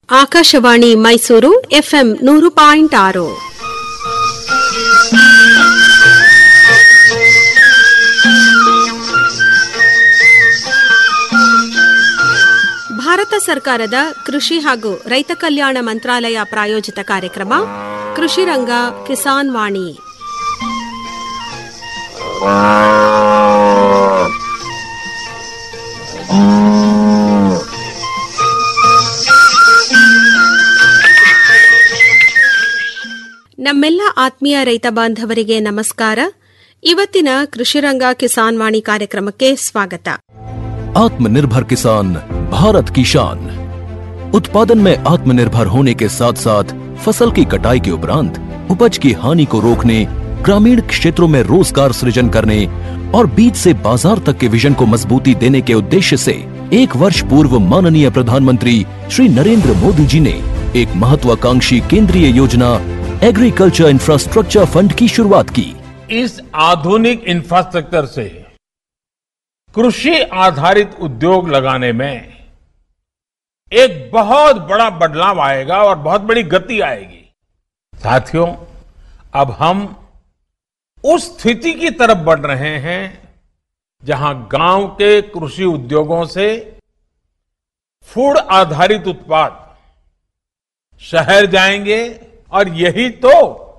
Akashvani Mysuru FM ನೂರು point ಆರು ಭಾರತ ಸರ್ಕಾರದ ಕೃಷಿ ಹಾಗೂ ರೈತ ಕಲ್ಯಾಣ ಮಂತ್ರಾಲಯ ಪ್ರಾಯೋಜಿತ ಕಾರ್ಯಕ್ರಮ ಕೃಷಿ ರಂಗ ಕಿಸಾನ್ ವಾಣಿ ನಮ್ಮೆಲ್ಲ ಆತ್ಮೀಯ ರೈತ ಬಾಂಧವರಿಗೆ ನಮಸ್ಕಾರ ಇವತ್ತಿನ ಕೃಷಿರಂಗ ಕಿಸಾನ್ ವಾಣಿ ಕಾರ್ಯಕ್ರಮಕ್ಕೆ ಸ್ವಾಗತ आत्मनिर्भर किसान भारत की शान उत्पादन में आत्मनिर्भर होने के साथ साथ फसल की कटाई के उपरांत उपज की हानि को रोकने ग्रामीण क्षेत्रों में रोजगार सृजन करने और बीज से बाजार तक के विजन को मजबूती देने के उद्देश्य से एक वर्ष पूर्व माननीय प्रधानमंत्री श्री नरेंद्र मोदी जी ने एक महत्वाकांक्षी केंद्रीय योजना एग्रीकल्चर इंफ्रास्ट्रक्चर फंड की शुरुआत की इस आधुनिक इंफ्रास्ट्रक्चर से कृषि आधारित उद्योग लगाने में एक बहुत बड़ा बदलाव आएगा और बहुत बड़ी गति आएगी साथियों अब हम उस स्थिति की तरफ बढ़ रहे हैं जहां गांव के कृषि उद्योगों से फूड आधारित उत्पाद शहर जाएंगे और यही तो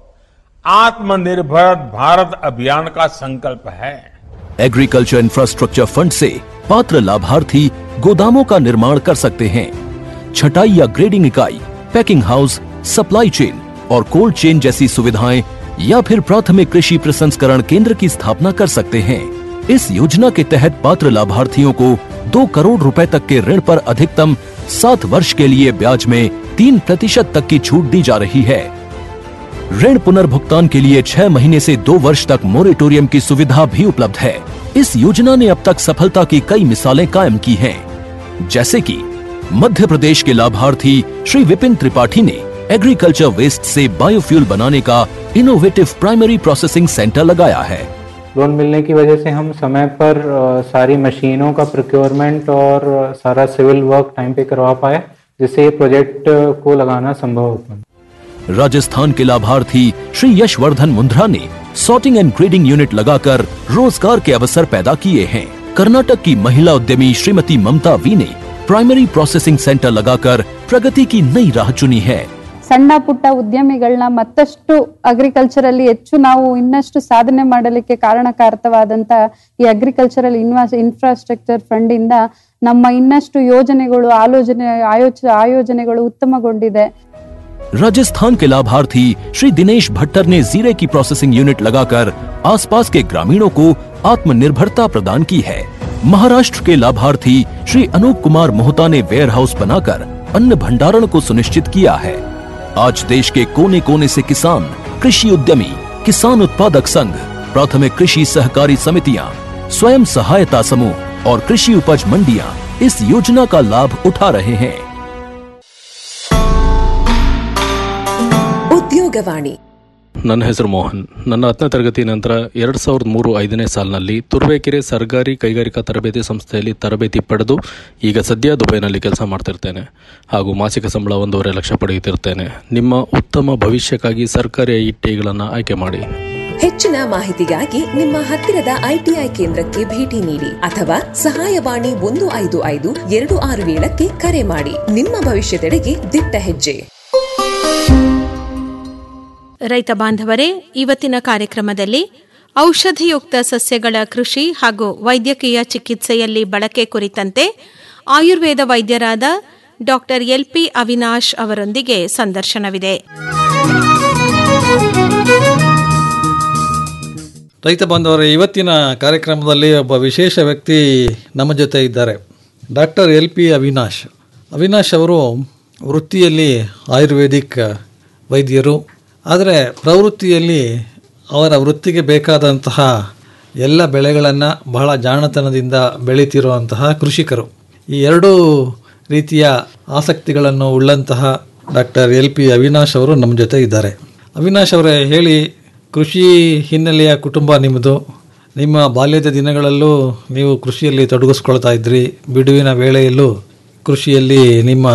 आत्मनिर्भर भारत अभियान का संकल्प है एग्रीकल्चर इंफ्रास्ट्रक्चर फंड से पात्र लाभार्थी गोदामों का निर्माण कर सकते हैं छटाई या ग्रेडिंग इकाई पैकिंग हाउस सप्लाई चेन और कोल्ड चेन जैसी सुविधाएं या फिर प्राथमिक कृषि प्रसंस्करण केंद्र की स्थापना कर सकते हैं इस योजना के तहत पात्र लाभार्थियों को दो करोड़ रुपए तक के ऋण पर अधिकतम सात वर्ष के लिए ब्याज में तीन प्रतिशत तक की छूट दी जा रही है ऋण पुनर्भुगतान के लिए छह महीने से दो वर्ष तक मोरेटोरियम की सुविधा भी उपलब्ध है इस योजना ने अब तक सफलता की कई मिसालें कायम की हैं, जैसे कि मध्य प्रदेश के लाभार्थी श्री विपिन त्रिपाठी ने एग्रीकल्चर वेस्ट से बायोफ्यूल बनाने का इनोवेटिव प्राइमरी प्रोसेसिंग सेंटर लगाया है लोन मिलने की वजह से हम समय पर अ, सारी मशीनों का प्रोक्योरमेंट और अ, सारा सिविल वर्क टाइम पे करवा पाए जिससे ये प्रोजेक्ट अ, को लगाना संभव हो पाया राजस्थान के लाभार्थी श्री यशवर्धन मुंद्रा ने सॉर्टिंग एंड ग्रेडिंग यूनिट लगाकर रोजगार के अवसर पैदा किए हैं कर्नाटक की महिला उद्यमी श्रीमती ममता वी ने प्राइमरी प्रोसेसिंग सेंटर लगाकर प्रगति की नई राह चुनी है ಸಣ್ಣ ಪುಟ್ಟ ಉದ್ಯಮಿಗಳನ್ನ ಮತ್ತಷ್ಟು ಅಗ್ರಿಕಲ್ಚರಲ್ಲಿ ಹೆಚ್ಚು ನಾವು ಇನ್ನಷ್ಟು ಸಾಧನೆ ಮಾಡಲಿಕ್ಕೆ ಕಾರಣಕಾರಕವಾದಂತ ಈ ಅಗ್ರಿಕಲ್ಚರಲ್ ಇನ್ವಾಸ್ ಇನ್ಫ್ರಾಸ್ಟ್ರಕ್ಚರ್ ಫಂಡ್ ಇಂದ ನಮ್ಮ ಇನ್ನಷ್ಟು ಯೋಜನೆಗಳು ಆಲೋಚನೆ ಆಯೋಚ ಆಯೋಜನೆಗಳು ಉತ್ತಮಗೊಂಡಿದೆ राजस्थान के लाभार्थी श्री दिनेश भट्टर ने जीरे की प्रोसेसिंग यूनिट लगाकर आसपास के ग्रामीणों को आत्मनिर्भरता प्रदान की है महाराष्ट्र के लाभार्थी श्री अनूप कुमार मोहता ने वेयर हाउस बनाकर अन्न भंडारण को सुनिश्चित किया है आज देश के कोने कोने से किसान कृषि उद्यमी किसान उत्पादक संघ प्राथमिक कृषि सहकारी समितियां स्वयं सहायता समूह और कृषि उपज मंडियां इस योजना का लाभ उठा रहे हैं ಉದ್ಯೋಗವಾಣಿ ನನ್ನ ಹೆಸರು ಮೋಹನ್ ನನ್ನ ಹತ್ತನೇ ತರಗತಿ ನಂತರ ಎರಡು ಸಾವಿರದ ಮೂರು ಐದನೇ ಸಾಲಿನಲ್ಲಿ ತುರುವೇಕೆರೆ ಸರ್ಕಾರಿ ಕೈಗಾರಿಕಾ ತರಬೇತಿ ಸಂಸ್ಥೆಯಲ್ಲಿ ತರಬೇತಿ ಪಡೆದು ಈಗ ಸದ್ಯ ದುಬೈನಲ್ಲಿ ಕೆಲಸ ಮಾಡ್ತಿರ್ತೇನೆ ಹಾಗೂ ಮಾಸಿಕ ಸಂಬಳ ಒಂದೂವರೆ ಲಕ್ಷ ಪಡೆಯುತ್ತಿರ್ತೇನೆ ನಿಮ್ಮ ಉತ್ತಮ ಭವಿಷ್ಯಕ್ಕಾಗಿ ಸರ್ಕಾರಿ ಐಟಿಗಳನ್ನು ಆಯ್ಕೆ ಮಾಡಿ ಹೆಚ್ಚಿನ ಮಾಹಿತಿಗಾಗಿ ನಿಮ್ಮ ಹತ್ತಿರದ ಐಟಿಐ ಕೇಂದ್ರಕ್ಕೆ ಭೇಟಿ ನೀಡಿ ಅಥವಾ ಸಹಾಯವಾಣಿ ಒಂದು ಐದು ಐದು ಎರಡು ಆರು ಏಳಕ್ಕೆ ಕರೆ ಮಾಡಿ ನಿಮ್ಮ ಭವಿಷ್ಯದೆಡೆಗೆ ದಿಟ್ಟ ಹೆಜ್ಜೆ ರೈತ ಬಾಂಧವರೇ ಇವತ್ತಿನ ಕಾರ್ಯಕ್ರಮದಲ್ಲಿ ಔಷಧಿಯುಕ್ತ ಸಸ್ಯಗಳ ಕೃಷಿ ಹಾಗೂ ವೈದ್ಯಕೀಯ ಚಿಕಿತ್ಸೆಯಲ್ಲಿ ಬಳಕೆ ಕುರಿತಂತೆ ಆಯುರ್ವೇದ ವೈದ್ಯರಾದ ಡಾಕ್ಟರ್ ಎಲ್ಪಿ ಅವಿನಾಶ್ ಅವರೊಂದಿಗೆ ಸಂದರ್ಶನವಿದೆ ರೈತ ಬಾಂಧವರೇ ಇವತ್ತಿನ ಕಾರ್ಯಕ್ರಮದಲ್ಲಿ ಒಬ್ಬ ವಿಶೇಷ ವ್ಯಕ್ತಿ ನಮ್ಮ ಜೊತೆ ಇದ್ದಾರೆ doctor L P Avinash Avinash ಅವರು ವೃತ್ತಿಯಲ್ಲಿ ಆಯುರ್ವೇದಿಕ್ ವೈದ್ಯರು ಆದರೆ ಪ್ರವೃತ್ತಿಯಲ್ಲಿ ಅವರ ವೃತ್ತಿಗೆ ಬೇಕಾದಂತಹ ಎಲ್ಲ ಬೆಳೆಗಳನ್ನು ಬಹಳ ಜಾಣತನದಿಂದ ಬೆಳೀತಿರುವಂತಹ ಕೃಷಿಕರು ಈ ಎರಡೂ ರೀತಿಯ ಆಸಕ್ತಿಗಳನ್ನು ಉಳ್ಳಂತಹ ಡಾಕ್ಟರ್ ಎಲ್ ಪಿ ಅವಿನಾಶ್ ಅವರು ನಮ್ಮ ಜೊತೆ ಇದ್ದಾರೆ ಅವಿನಾಶ್ ಅವರೇ ಹೇಳಿ ಕೃಷಿ ಹಿನ್ನೆಲೆಯ ಕುಟುಂಬ ನಿಮ್ಮದು ನಿಮ್ಮ ಬಾಲ್ಯದ ದಿನಗಳಲ್ಲೂ ನೀವು ಕೃಷಿಯಲ್ಲಿ ತೊಡಗಿಸ್ಕೊಳ್ತಾ ಇದ್ರಿ ಬಿಡುವಿನ ವೇಳೆಯಲ್ಲೂ ಕೃಷಿಯಲ್ಲಿ ನಿಮ್ಮ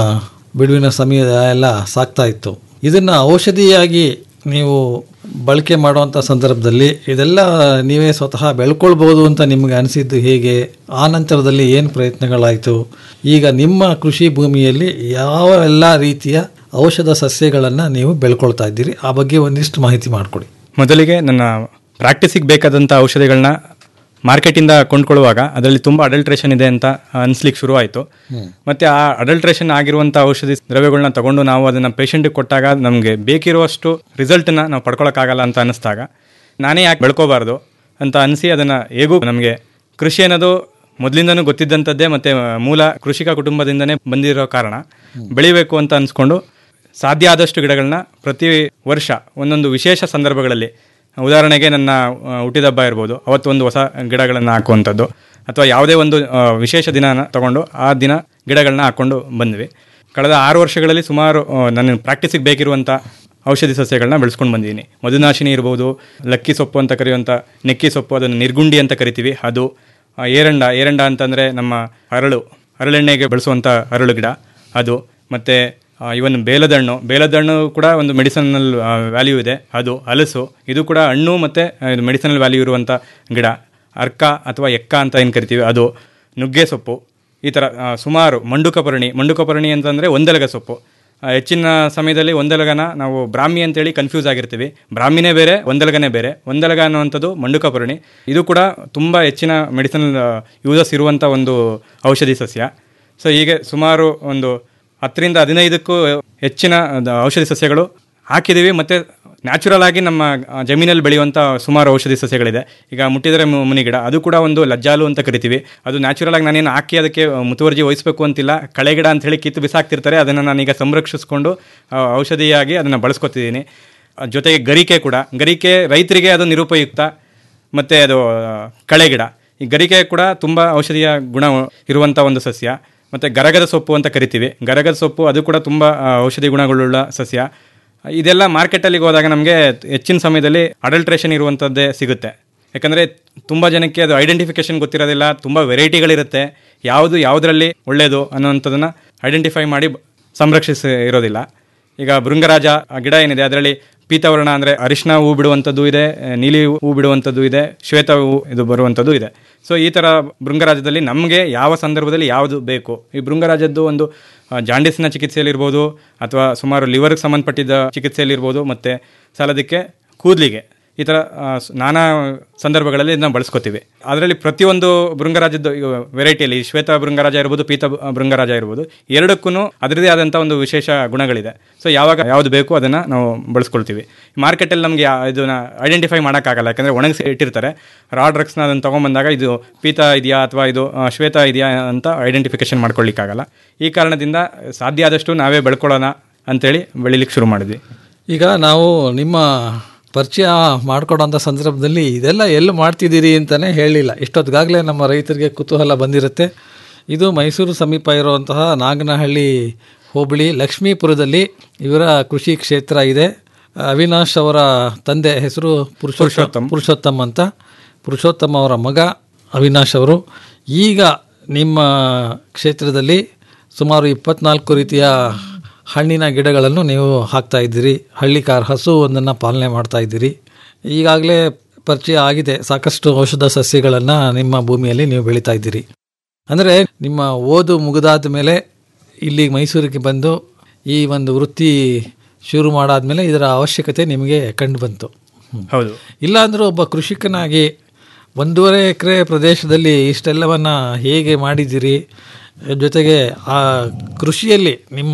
ಬಿಡುವಿನ ಸಮಯ ಎಲ್ಲ ಸಾಕ್ತಾ ಇತ್ತು ಇದನ್ನು ಔಷಧಿಯಾಗಿ ನೀವು ಬಳಕೆ ಮಾಡುವಂಥ ಸಂದರ್ಭದಲ್ಲಿ ಇದೆಲ್ಲ ನೀವೇ ಸ್ವತಃ ಬೆಳ್ಕೊಳ್ಬೋದು ಅಂತ ನಿಮಗೆ ಅನಿಸಿದ್ದು ಹೇಗೆ ಆ ನಂತರದಲ್ಲಿ ಏನು ಪ್ರಯತ್ನಗಳಾಯಿತು ಈಗ ನಿಮ್ಮ ಕೃಷಿ ಭೂಮಿಯಲ್ಲಿ ಯಾವ ಎಲ್ಲ ರೀತಿಯ ಔಷಧ ಸಸ್ಯಗಳನ್ನು ನೀವು ಬೆಳ್ಕೊಳ್ತಾ ಇದ್ದೀರಿ ಆ ಬಗ್ಗೆ ಒಂದಿಷ್ಟು ಮಾಹಿತಿ ಮಾಡಿಕೊಡಿ ಮೊದಲಿಗೆ ನನ್ನ ಪ್ರಾಕ್ಟೀಸಿಗೆ ಬೇಕಾದಂಥ ಔಷಧಿಗಳನ್ನ ಮಾರ್ಕೆಟಿಂದ ಕೊಂಡ್ಕೊಳ್ಳುವಾಗ ಅದರಲ್ಲಿ ತುಂಬ ಅಡಲ್ಟ್ರೇಷನ್ ಇದೆ ಅಂತ ಅನಿಸ್ಲಿಕ್ಕೆ ಶುರು ಆಯಿತು ಮತ್ತು ಆ ಅಡಲ್ಟ್ರೇಷನ್ ಆಗಿರುವಂಥ ಔಷಧಿ ದ್ರವ್ಯಗಳನ್ನ ತಗೊಂಡು ನಾವು ಅದನ್ನು ಪೇಷಂಟಿಗೆ ಕೊಟ್ಟಾಗ ನಮಗೆ ಬೇಕಿರುವಷ್ಟು ರಿಸಲ್ಟನ್ನ ನಾವು ಪಡ್ಕೊಳಕ್ಕಾಗಲ್ಲ ಅಂತ ಅನ್ನಿಸ್ದಾಗ ನಾನೇ ಯಾಕೆ ಬೆಳ್ಕೋಬಾರ್ದು ಅಂತ ಅನಿಸಿ ಅದನ್ನು ಹೇಗೂ ನಮಗೆ ಕೃಷಿ ಅನ್ನೋದು ಮೊದಲಿಂದನೂ ಗೊತ್ತಿದ್ದಂಥದ್ದೇ ಮತ್ತು ಮೂಲ ಕೃಷಿಕ ಕುಟುಂಬದಿಂದನೇ ಬಂದಿರೋ ಕಾರಣ ಬೆಳಿಬೇಕು ಅಂತ ಅನಿಸ್ಕೊಂಡು ಸಾಧ್ಯ ಆದಷ್ಟು ಗಿಡಗಳನ್ನ ಪ್ರತಿ ವರ್ಷ ಒಂದೊಂದು ವಿಶೇಷ ಸಂದರ್ಭಗಳಲ್ಲಿ ಉದಾಹರಣೆಗೆ ನನ್ನ ಆ, ಹುಟ್ಟಿದಬ್ಬ ಇರ್ಬೋದು ಅವತ್ತು ಒಂದು ಹೊಸ ಗಿಡಗಳನ್ನು ಹಾಕುವಂಥದ್ದು ಅಥವಾ ಯಾವುದೇ ಒಂದು ಆ, ವಿಶೇಷ ದಿನನ ತಗೊಂಡು ಆ ದಿನ ಗಿಡಗಳನ್ನ ಹಾಕ್ಕೊಂಡು ಬಂದ್ವಿ ಕಳೆದ ಆರು ವರ್ಷಗಳಲ್ಲಿ ಸುಮಾರು ಆ, ನನ್ನ ಪ್ರಾಕ್ಟೀಸಿಗೆ ಬೇಕಿರುವಂಥ ಔಷಧಿ ಸಸ್ಯಗಳನ್ನ ಬೆಳೆಸ್ಕೊಂಡು ಬಂದಿದ್ದೀನಿ ಮಧುನಾಶಿನಿ ಇರ್ಬೋದು ಲಕ್ಕಿ ಸೊಪ್ಪು ಅಂತ ಕರೆಯುವಂಥ ನೆಕ್ಕಿ ಸೊಪ್ಪು ಅದನ್ನು ನಿರ್ಗುಂಡಿ ಅಂತ ಕರಿತೀವಿ ಅದು ಆ, ಏರಂಡ ಏರಂಡ ಅಂತಂದರೆ ನಮ್ಮ ಅರಳು ಹರಳೆಣ್ಣೆಗೆ ಬಳಸುವಂಥ ಅರಳು ಗಿಡ ಅದು ಮತ್ತು ಇವನ್ ಬೇಲದಣ್ಣು ಬೇಲದಣ್ಣು ಕೂಡ ಒಂದು ಮೆಡಿಸನಲ್ ವ್ಯಾಲ್ಯೂ ಇದೆ ಅದು ಹಲಸು ಇದು ಕೂಡ ಹಣ್ಣು ಮತ್ತು ಇದು ಮೆಡಿಸನಲ್ ವ್ಯಾಲ್ಯೂ ಇರುವಂಥ ಗಿಡ ಅರ್ಕ ಅಥವಾ ಎಕ್ಕ ಅಂತ ಏನು ಕರಿತೀವಿ ಅದು ನುಗ್ಗೆ ಸೊಪ್ಪು ಈ ಥರ ಆ, ಸುಮಾರು ಮಂಡುಕಪರ್ಣಿ ಮಂಡುಕಪರ್ಣಿ ಅಂತಂದರೆ ಒಂದೆಲಗ ಸೊಪ್ಪು ಆ, ಹೆಚ್ಚಿನ ಸಮಯದಲ್ಲಿ ಒಂದೆಲಗನ ನಾವು ಬ್ರಾಹ್ಮಿ ಅಂತೇಳಿ ಕನ್ಫ್ಯೂಸ್ ಆಗಿರ್ತೀವಿ ಬ್ರಾಹ್ಮಿನೇ ಬೇರೆ ಒಂದೆಲಗನೇ ಬೇರೆ ಒಂದೆಲಗ ಅನ್ನುವಂಥದ್ದು ಮಂಡುಕಪರ್ಣಿ ಇದು ಕೂಡ ತುಂಬ ಹೆಚ್ಚಿನ ಮೆಡಿಸಿನಲ್ ಯೂಸಸ್ ಇರುವಂಥ ಒಂದು ಔಷಧಿ ಸಸ್ಯ ಸೊ ಹೀಗೆ ಸುಮಾರು ಒಂದು ಹತ್ತರಿಂದ ಹದಿನೈದಕ್ಕೂ ಹೆಚ್ಚಿನ ದ- ಔಷಧಿ ಸಸ್ಯಗಳು ಹಾಕಿದ್ದೀವಿ ಮತ್ತು ನ್ಯಾಚುರಲ್ ಆಗಿ ನಮ್ಮ ಆ, ಜಮೀನಲ್ಲಿ ಬೆಳೆಯುವಂಥ ಸುಮಾರು ಔಷಧಿ ಸಸ್ಯಗಳಿದೆ ಈಗ ಮುಟ್ಟಿದರೆ ಮು- ಮುನಿ ಗಿಡ ಅದು ಕೂಡ ಒಂದು ಲಜ್ಜಾಲು ಅಂತ ಕರಿತೀವಿ ಅದು ನ್ಯಾಚುರಲ್ ಆಗಿ ನಾನೇನು ಹಾಕಿ ಅದಕ್ಕೆ ಮುತುವರ್ಜಿ ವಹಿಸಬೇಕು ಅಂತಿಲ್ಲ ಕಳೆ ಗಿಡ ಅಂತ ಹೇಳಿ ಕಿತ್ತು ಬಿಸಾಕ್ತಿರ್ತಾರೆ ಅದನ್ನು ನಾನೀಗ ಸಂರಕ್ಷಿಸ್ಕೊಂಡು ಆ, ಔಷಧಿಯಾಗಿ ಅದನ್ನು ಬಳಸ್ಕೊತಿದ್ದೀನಿ ಆ, ಜೊತೆಗೆ ಗರಿಕೆ ಕೂಡ ಗರಿಕೆ ರೈತರಿಗೆ ಅದು ನಿರುಪಯುಕ್ತ ಮತ್ತು ಅದು ಆ, ಕಳೆ ಗಿಡ ಈ ಗರಿಕೆ ಕೂಡ ತುಂಬ ಔಷಧೀಯ ಗುಣ ಇರುವಂಥ ಒಂದು ಸಸ್ಯ ಮತ್ತು ಗರಗದ ಸೊಪ್ಪು ಅಂತ ಕರಿತೀವಿ ಗರಗದ ಸೊಪ್ಪು ಅದು ಕೂಡ ತುಂಬ ಆ, ಔಷಧಿ ಗುಣಗಳುಳ್ಳ ಸಸ್ಯ ಇದೆಲ್ಲ ಮಾರ್ಕೆಟಲ್ಲಿಗೆ ಹೋದಾಗ ನಮಗೆ ಹೆಚ್ಚಿನ ಸಮಯದಲ್ಲಿ ಅಡಲ್ಟ್ರೇಷನ್ ಇರುವಂಥದ್ದೇ ಸಿಗುತ್ತೆ ಯಾಕಂದರೆ ತುಂಬ ಜನಕ್ಕೆ ಅದು ಐಡೆಂಟಿಫಿಕೇಷನ್ ಗೊತ್ತಿರೋದಿಲ್ಲ ತುಂಬ ವೆರೈಟಿಗಳಿರುತ್ತೆ ಯಾವುದು ಯಾವುದರಲ್ಲಿ ಒಳ್ಳೆಯದು ಅನ್ನೋವಂಥದ್ದನ್ನು ಐಡೆಂಟಿಫೈ ಮಾಡಿ ಬ- ಸಂರಕ್ಷಿಸಿ ಇರೋದಿಲ್ಲ ಈಗ ಭೃಂಗರಾಜ ಆ ಗಿಡ ಏನಿದೆ ಅದರಲ್ಲಿ ಪೀತವರ್ಣ ಅಂದರೆ ಅರಿಶಿನ ಹೂ ಬಿಡುವಂಥದ್ದು ಇದೆ ಆ, ನೀಲಿ ಹೂ ಬಿಡುವಂಥದ್ದು ಇದೆ ಶ್ವೇತ ಹೂ ಇದು ಬರುವಂಥದ್ದು ಇದೆ ಸೊ ಈ ಥರ ಭೃಂಗರಾಜದಲ್ಲಿ ನಮಗೆ ಯಾವ ಸಂದರ್ಭದಲ್ಲಿ ಯಾವುದು ಬೇಕು ಈ ಭೃಂಗರಾಜದ್ದು ಒಂದು ಆ, ಜಾಂಡೀಸಿನ ಚಿಕಿತ್ಸೆಯಲ್ಲಿರ್ಬೋದು ಅಥವಾ ಸುಮಾರು ಲಿವರ್ಗೆ ಸಂಬಂಧಪಟ್ಟಿದ್ದ ಚಿಕಿತ್ಸೆಯಲ್ಲಿರ್ಬೋದು ಮತ್ತು ಸಾಲದಕ್ಕೆ ಕೂದಲಿಗೆ ಈ ಥರ ಆ, ಸ್- ನಾನಾ ಸಂದರ್ಭಗಳಲ್ಲಿ ಇದನ್ನ ಬಳಸ್ಕೊತೀವಿ ಅದರಲ್ಲಿ ಪ್ರತಿಯೊಂದು ಭೃಂಗರಾಜದ್ದು ವೆರೈಟಿಯಲ್ಲಿ ಶ್ವೇತ ಭೃಂಗರಾಜ ಇರ್ಬೋದು ಪೀತ ಭ- ಭೃಂಗರಾಜ ಇರ್ಬೋದು ಎರಡಕ್ಕೂ ಅದರದೇ ಆದಂಥ ಒಂದು ವಿಶೇಷ ಗುಣಗಳಿದೆ ಸೊ ಯಾವಾಗ ಯಾವುದು ಬೇಕು ಅದನ್ನು ನಾವು ಬಳಸ್ಕೊಳ್ತೀವಿ ಮಾರ್ಕೆಟಲ್ಲಿ ನಮಗೆ ಇದನ್ನ ಐಡೆಂಟಿಫೈ ಮಾಡೋಕ್ಕಾಗಲ್ಲ ಯಾಕಂದರೆ ಒಣಗಿಸಿ ಇಟ್ಟಿರ್ತಾರೆ ರಾ ಡ್ರಗ್ಸ್ನ ಅದನ್ನು ತೊಗೊಂಬಂದಾಗ ಇದು ಪೀತ ಇದೆಯಾ ಅಥವಾ ಇದು ಆ, ಶ್ವೇತ ಇದೆಯಾ ಅಂತ ಐಡೆಂಟಿಫಿಕೇಶನ್ ಮಾಡ್ಕೊಳ್ಳಿಕ್ಕಾಗಲ್ಲ ಈ ಕಾರಣದಿಂದ ಸಾಧ್ಯ ಆದಷ್ಟು ನಾವೇ ಬೆಳ್ಕೊಳ್ಳೋಣ ಅಂತೇಳಿ ಬೆಳಿಲಿಕ್ಕೆ ಶುರು ಮಾಡಿದ್ವಿ ಈಗ ನಾವು ನಿಮ್ಮ ಪರಿಚಯ ಮಾಡಿಕೊಡೋಂಥ ಸಂದರ್ಭದಲ್ಲಿ ಇದೆಲ್ಲ ಎಲ್ಲಿ ಮಾಡ್ತಿದ್ದೀರಿ ಅಂತಲೇ ಹೇಳಿಲ್ಲ ಇಷ್ಟೊತ್ತಿಗಾಗಲೇ ನಮ್ಮ ರೈತರಿಗೆ ಕುತೂಹಲ ಬಂದಿರುತ್ತೆ ಇದು ಮೈಸೂರು ಸಮೀಪ ಇರುವಂತಹ ನಾಗನಹಳ್ಳಿ ಹೋಬಳಿ ಲಕ್ಷ್ಮೀಪುರದಲ್ಲಿ ಇವರ ಕೃಷಿ ಕ್ಷೇತ್ರ ಇದೆ ಅವಿನಾಶ್ ಅವರ ತಂದೆ ಹೆಸರು ಪುರುಷೋತ್ತಮ್ ಪುರುಷೋತ್ತಮ್ ಅಂತ ಪುರುಷೋತ್ತಮ್ ಅವರ ಮಗ ಅವಿನಾಶ್ ಅವರು ಈಗ ನಿಮ್ಮ ಕ್ಷೇತ್ರದಲ್ಲಿ ಸುಮಾರು ಇಪ್ಪತ್ನಾಲ್ಕು ರೀತಿಯ ಹಣ್ಣಿನ ಗಿಡಗಳನ್ನು ನೀವು ಹಾಕ್ತಾ ಇದ್ದೀರಿ ಹಳ್ಳಿಕಾರ್ ಹಸು ಒಂದನ್ನು ಪಾಲನೆ ಮಾಡ್ತಾ ಇದ್ದೀರಿ ಈಗಾಗಲೇ ಪರಿಚಯ ಆಗಿದೆ ಸಾಕಷ್ಟು ಔಷಧ ಸಸ್ಯಗಳನ್ನು ನಿಮ್ಮ ಭೂಮಿಯಲ್ಲಿ ನೀವು ಬೆಳೀತಾ ಇದ್ದೀರಿ ಅಂದರೆ ನಿಮ್ಮ ಓದು ಮುಗಿದಾದ ಮೇಲೆ ಇಲ್ಲಿ ಮೈಸೂರಿಗೆ ಬಂದು ಈ ಒಂದು ವೃತ್ತಿ ಶುರು ಮಾಡಾದ್ಮೇಲೆ ಇದರ ಅವಶ್ಯಕತೆ ನಿಮಗೆ ಕಂಡು ಬಂತು ಹೌದು ಇಲ್ಲಾಂದರೂ ಒಬ್ಬ ಕೃಷಿಕನಾಗಿ ಒಂದೂವರೆ ಎಕರೆ ಪ್ರದೇಶದಲ್ಲಿ ಇಷ್ಟೆಲ್ಲವನ್ನು ಹೇಗೆ ಮಾಡಿದ್ದೀರಿ ಜೊತೆಗೆ ಆ ಕೃಷಿಯಲ್ಲಿ ನಿಮ್ಮ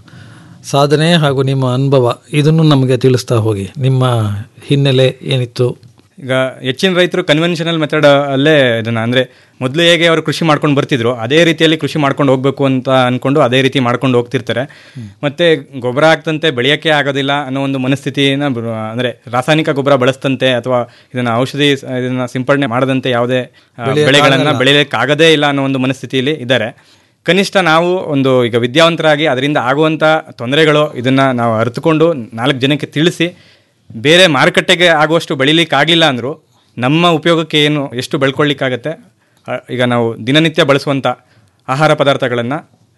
ಸಾಧನೆ ಹಾಗೂ ನಿಮ್ಮ ಅನುಭವ ಇದನ್ನು ನಮಗೆ ತಿಳಿಸ್ತಾ ಹೋಗಿ ನಿಮ್ಮ ಹಿನ್ನೆಲೆ ಏನಿತ್ತು ಈಗ ಹೆಚ್ಚಿನ ರೈತರು ಕನ್ವೆನ್ಷನಲ್ ಮೆಥಡ್ ಅಲ್ಲೇ ಇದನ್ನ ಅಂದರೆ ಮೊದಲು ಹೇಗೆ ಅವರು ಕೃಷಿ ಮಾಡ್ಕೊಂಡು ಬರ್ತಿದ್ರು ಅದೇ ರೀತಿಯಲ್ಲಿ ಕೃಷಿ ಮಾಡ್ಕೊಂಡು ಹೋಗ್ಬೇಕು ಅಂತ ಅಂದ್ಕೊಂಡು ಅದೇ ರೀತಿ ಮಾಡ್ಕೊಂಡು ಹೋಗ್ತಿರ್ತಾರೆ ಮತ್ತು ಗೊಬ್ಬರ ಹಾಕ್ತಂತೆ ಬೆಳೆಯೋಕ್ಕೆ ಆಗೋದಿಲ್ಲ ಅನ್ನೋ ಒಂದು ಮನಸ್ಥಿತಿನ ಅಂದರೆ ರಾಸಾಯನಿಕ ಗೊಬ್ಬರ ಬಳಸ್ತಂತೆ ಅಥವಾ ಇದನ್ನು ಔಷಧಿ ಸ- ಇದನ್ನ ಸಿಂಪಡಣೆ ಮಾಡದಂತೆ ಯಾವುದೇ ಆ, ಬೆಳೆಗಳನ್ನು ಬೆಳೆಯೋಕ್ಕಾಗದೇ ಇಲ್ಲ ಅನ್ನೋ ಒಂದು ಮನಸ್ಥಿತಿಯಲ್ಲಿ ಇದ್ದಾರೆ ಕನಿಷ್ಠ ನಾವು ಒಂದು ಈಗ ವಿದ್ಯಾವಂತರಾಗಿ ಅದರಿಂದ ಆಗುವಂಥ ತೊಂದರೆಗಳು ಇದನ್ನು ನಾವು ಅರಿತುಕೊಂಡು ನಾಲ್ಕು ಜನಕ್ಕೆ ತಿಳಿಸಿ ಬೇರೆ ಮಾರುಕಟ್ಟೆಗೆ ಆಗುವಷ್ಟು ಬೆಳಿಲಿಕ್ಕೆ ಆಗಲಿಲ್ಲ ಅಂದರೂ ನಮ್ಮ ಉಪಯೋಗಕ್ಕೆ ಏನು ಎಷ್ಟು ಬೆಳ್ಕೊಳ್ಳಿಕ್ಕಾಗತ್ತೆ ಆ, ಈಗ ನಾವು ದಿನನಿತ್ಯ ಬಳಸುವಂಥ ಆಹಾರ ಪದಾರ್ಥಗಳನ್ನು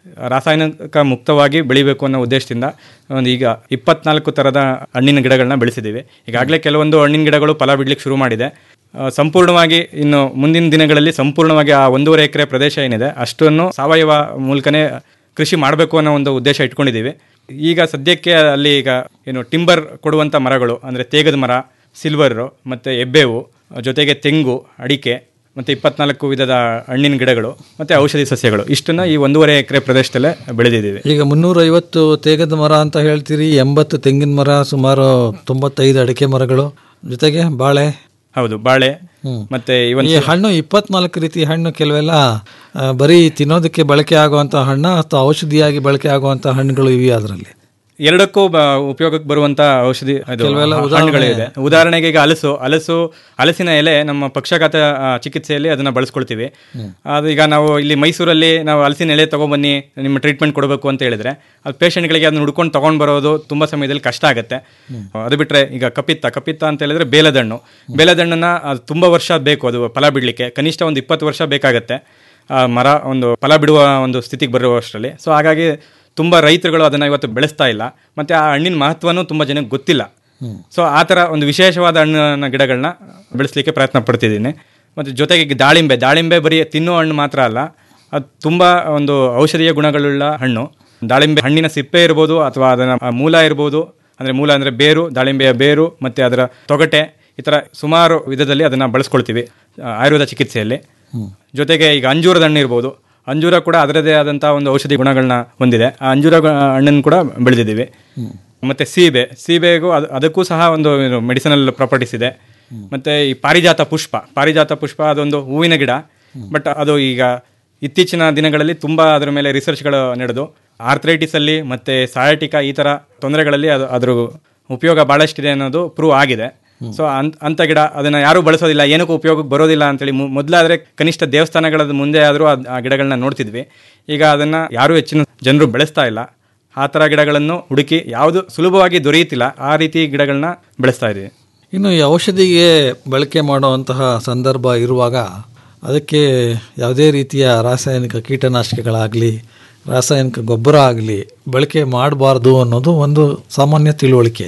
ರಾಸಾಯನಿಕ ಮುಕ್ತವಾಗಿ ಬೆಳಿಬೇಕು ಅನ್ನೋ ಉದ್ದೇಶದಿಂದ ಒಂದು ಈಗ ಇಪ್ಪತ್ನಾಲ್ಕು ಥರದ ಹಣ್ಣಿನ ಗಿಡಗಳನ್ನ ಬೆಳೆಸಿದ್ದೀವಿ ಈಗಾಗಲೇ ಕೆಲವೊಂದು ಹಣ್ಣಿನ ಗಿಡಗಳು ಫಲ ಬಿಡ್ಲಿಕ್ಕೆ ಶುರು ಮಾಡಿದೆ ಆ, ಸಂಪೂರ್ಣವಾಗಿ ಇನ್ನು ಮುಂದಿನ ದಿನಗಳಲ್ಲಿ ಸಂಪೂರ್ಣವಾಗಿ ಆ ಒಂದೂವರೆ ಎಕರೆ ಪ್ರದೇಶ ಏನಿದೆ ಅಷ್ಟನ್ನು ಸಾವಯವ ಮೂಲಕನೇ ಕೃಷಿ ಮಾಡಬೇಕು ಅನ್ನೋ ಒಂದು ಉದ್ದೇಶ ಇಟ್ಕೊಂಡಿದ್ದೀವಿ ಈಗ ಸದ್ಯಕ್ಕೆ ಅಲ್ಲಿ ಈಗ ಏನು ಟಿಂಬರ್ ಕೊಡುವಂಥ ಮರಗಳು ಅಂದರೆ ತೇಗದ ಮರ ಸಿಲ್ವರು ಮತ್ತು ಎಬ್ಬೇವು ಜೊತೆಗೆ ತೆಂಗು ಅಡಿಕೆ ಮತ್ತು ಇಪ್ಪತ್ನಾಲ್ಕು ವಿಧದ ಹಣ್ಣಿನ ಗಿಡಗಳು ಮತ್ತು ಔಷಧಿ ಸಸ್ಯಗಳು ಇಷ್ಟನ್ನು ಈ ಒಂದೂವರೆ ಎಕರೆ ಪ್ರದೇಶದಲ್ಲೇ ಬೆಳೆದಿದ್ದೀವಿ ಈಗ ಮುನ್ನೂರೈವತ್ತು ತೇಗದ ಮರ ಅಂತ ಹೇಳ್ತೀರಿ ಎಂಬತ್ತು ತೆಂಗಿನ ಮರ ಸುಮಾರು ತೊಂಬತ್ತೈದು ಅಡಿಕೆ ಮರಗಳು ಜೊತೆಗೆ ಬಾಳೆ ಹೌದು ಬಾಳೆ ಮತ್ತೆ ಇವನ್ ಈ ಹಣ್ಣು ಇಪ್ಪತ್ನಾಲ್ಕು ರೀತಿ ಹಣ್ಣು ಕೆಲವೆಲ್ಲ ಆ, ಬರೀ ತಿನ್ನೋದಕ್ಕೆ ಬಳಕೆ ಆಗುವಂಥ ಹಣ್ಣು ಅಥವಾ ಔಷಧಿಯಾಗಿ ಬಳಕೆ ಆಗುವಂಥ ಹಣ್ಣುಗಳು ಇವೆ ಅದರಲ್ಲಿ ಎರಡಕ್ಕೂ ಬ- ಉಪಯೋಗಕ್ಕೆ ಬರುವಂತ ಔಷಧಿ ಇದು ಕೆಲವೆಲ್ಲ ಹ- ಉದಾಹರಣೆ- ಹಣ್ಣುಗಳಿದೆ ಉದಾಹರಣೆಗೆ ಈಗ ಹಲಸು ಹಲಸು ಹಲಸಿನ ಎಲೆ ನಮ್ಮ ಪಕ್ಷಘಾತ ಆ, ಚಿಕಿತ್ಸೆಯಲ್ಲಿ ಅದನ್ನ ಬಳಸ್ಕೊಳ್ತೀವಿ ಅದು ಈಗ ನಾವು ಇಲ್ಲಿ ಮೈಸೂರಲ್ಲಿ ನಾವು ಹಲಸಿನ ಎಲೆ ತಗೊಬನ್ನಿ ನಿಮ್ಮ ಟ್ರೀಟ್ಮೆಂಟ್ ಕೊಡಬೇಕು ಅಂತ ಹೇಳಿದ್ರೆ ಅದು ಪೇಷಂಟ್ಗಳಿಗೆ ಅದನ್ನ ಹುಡ್ಕೊಂಡು ತಗೊಂಡ್ ಬರೋದು ತುಂಬಾ ಸಮಯದಲ್ಲಿ ಕಷ್ಟ ಆಗುತ್ತೆ ಅದು ಬಿಟ್ರೆ ಈಗ ಕಪಿತ್ತ ಕಪಿತ್ತ ಅಂತ ಹೇಳಿದ್ರೆ ಬೇಲದಣ್ಣು ಬೇಲದಣ್ಣನ್ನ ಅದು ತುಂಬಾ ವರ್ಷ ಬೇಕು ಅದು ಫಲ ಬಿಡ್ಲಿಕ್ಕೆ ಕನಿಷ್ಠ ಒಂದು ಇಪ್ಪತ್ತು ವರ್ಷ ಬೇಕಾಗತ್ತೆ ಆ ಮರ ಒಂದು ಫಲ ಬಿಡುವ ಒಂದು ಸ್ಥಿತಿಗೆ ಬರುವಷ್ಟರಲ್ಲಿ ಸೊ ಹಾಗಾಗಿ ತುಂಬ ರೈತರುಗಳು ಅದನ್ನು ಇವತ್ತು ಬೆಳೆಸ್ತಾ ಇಲ್ಲ ಮತ್ತು ಆ ಹಣ್ಣಿನ ಮಹತ್ವನೂ ತುಂಬ ಜನಕ್ಕೆ ಗೊತ್ತಿಲ್ಲ ಸೊ ಆ ಥರ ಒಂದು ವಿಶೇಷವಾದ ಹಣ್ಣಿನ ಗಿಡಗಳನ್ನ ಬೆಳೆಸಲಿಕ್ಕೆ ಪ್ರಯತ್ನ ಪಡ್ತಿದ್ದೀನಿ ಮತ್ತು ಜೊತೆಗೆ ಈಗ ದಾಳಿಂಬೆ ದಾಳಿಂಬೆ ಬರೀ ತಿನ್ನೋ ಹಣ್ಣು ಮಾತ್ರ ಅಲ್ಲ ಅದು ತುಂಬ ಒಂದು ಔಷಧೀಯ ಗುಣಗಳುಳ್ಳ ಹಣ್ಣು ದಾಳಿಂಬೆ ಹಣ್ಣಿನ ಸಿಪ್ಪೆ ಇರ್ಬೋದು ಅಥವಾ ಅದರ ಆ ಮೂಲ ಇರ್ಬೋದು ಅಂದರೆ ಮೂಲ ಅಂದರೆ ಬೇರು ದಾಳಿಂಬೆಯ ಬೇರು ಮತ್ತು ಅದರ ತೊಗಟೆ ಈ ಥರ ಸುಮಾರು ವಿಧದಲ್ಲಿ ಅದನ್ನು ಬಳಸ್ಕೊಳ್ತೀವಿ ಆ, ಆಯುರ್ವೇದ ಚಿಕಿತ್ಸೆಯಲ್ಲಿ ಜೊತೆಗೆ ಈಗ ಅಂಜೂರದ ಹಣ್ಣು ಇರ್ಬೋದು ಅಂಜೂರ ಕೂಡ ಅದರದೇ ಆದಂಥ ಒಂದು ಔಷಧಿ ಗುಣಗಳನ್ನ ಹೊಂದಿದೆ ಆ ಅಂಜೂರ ಗ- ಹಣ್ಣನ್ನು ಕೂಡ ಬೆಳೆದಿದ್ದೀವಿ ಮತ್ತೆ ಸೀಬೆ ಸೀಬೆಗೂ ಅದು ಅದಕ್ಕೂ ಸಹ ಒಂದು ಮೆಡಿಸಿನಲ್ ಪ್ರಾಪರ್ಟೀಸ್ ಇದೆ ಮತ್ತೆ ಈ ಪಾರಿಜಾತ ಪುಷ್ಪ ಪಾರಿಜಾತ ಪುಷ್ಪ ಅದೊಂದು ಹೂವಿನ ಗಿಡ ಬಟ್ ಅದು ಈಗ ಇತ್ತೀಚಿನ ದಿನಗಳಲ್ಲಿ ತುಂಬ ಅದರ ಮೇಲೆ ರಿಸರ್ಚ್ಗಳು ನಡೆದು ಆರ್ಥ್ರೈಟಿಸ್ ಅಲ್ಲಿ ಮತ್ತೆ ಸಯಾಟಿಕ ಈ ಥರ ತೊಂದರೆಗಳಲ್ಲಿ ಅದು ಅದ್ರ ಉಪಯೋಗ ಭಾಳಷ್ಟಿದೆ ಅನ್ನೋದು ಪ್ರೂವ್ ಆಗಿದೆ ಸೊ ಅಂತ ಅಂಥ ಗಿಡ ಅದನ್ನ ಯಾರೂ ಬಳಸೋದಿಲ್ಲ ಏನಕ್ಕೂ ಉಪಯೋಗಕ್ಕೆ ಬರೋದಿಲ್ಲ ಅಂತೇಳಿ ಮು- ಮೊದಲಾದ್ರೆ ಕನಿಷ್ಠ ದೇವಸ್ಥಾನಗಳ ಮುಂದೆ ಆದರೂ ಆ ಗಿಡಗಳನ್ನ ನೋಡ್ತಿದ್ವಿ ಈಗ ಅದನ್ನ ಯಾರೂ ಹೆಚ್ಚಿನ ಜನರು ಬೆಳೆಸ್ತಾ ಇಲ್ಲ ಆ ಥರ ಗಿಡಗಳನ್ನು ಹುಡುಕಿ ಯಾವುದು ಸುಲಭವಾಗಿ ದೊರೆಯುತ್ತಿಲ್ಲ ಆ ರೀತಿ ಗಿಡಗಳನ್ನ ಬೆಳೆಸ್ತಾ ಇದ್ದೀವಿ ಇನ್ನು ಈ ಔಷಧಿಗೆ ಬಳಕೆ ಮಾಡುವಂತಹ ಸಂದರ್ಭ ಇರುವಾಗ ಅದಕ್ಕೆ ಯಾವುದೇ ರೀತಿಯ ರಾಸಾಯನಿಕ ಕೀಟನಾಶಕಗಳಾಗಲಿ ರಾಸಾಯನಿಕ ಗೊಬ್ಬರ ಆಗಲಿ ಬಳಕೆ ಮಾಡಬಾರ್ದು ಅನ್ನೋದು ಒಂದು ಸಾಮಾನ್ಯ ತಿಳುವಳಿಕೆ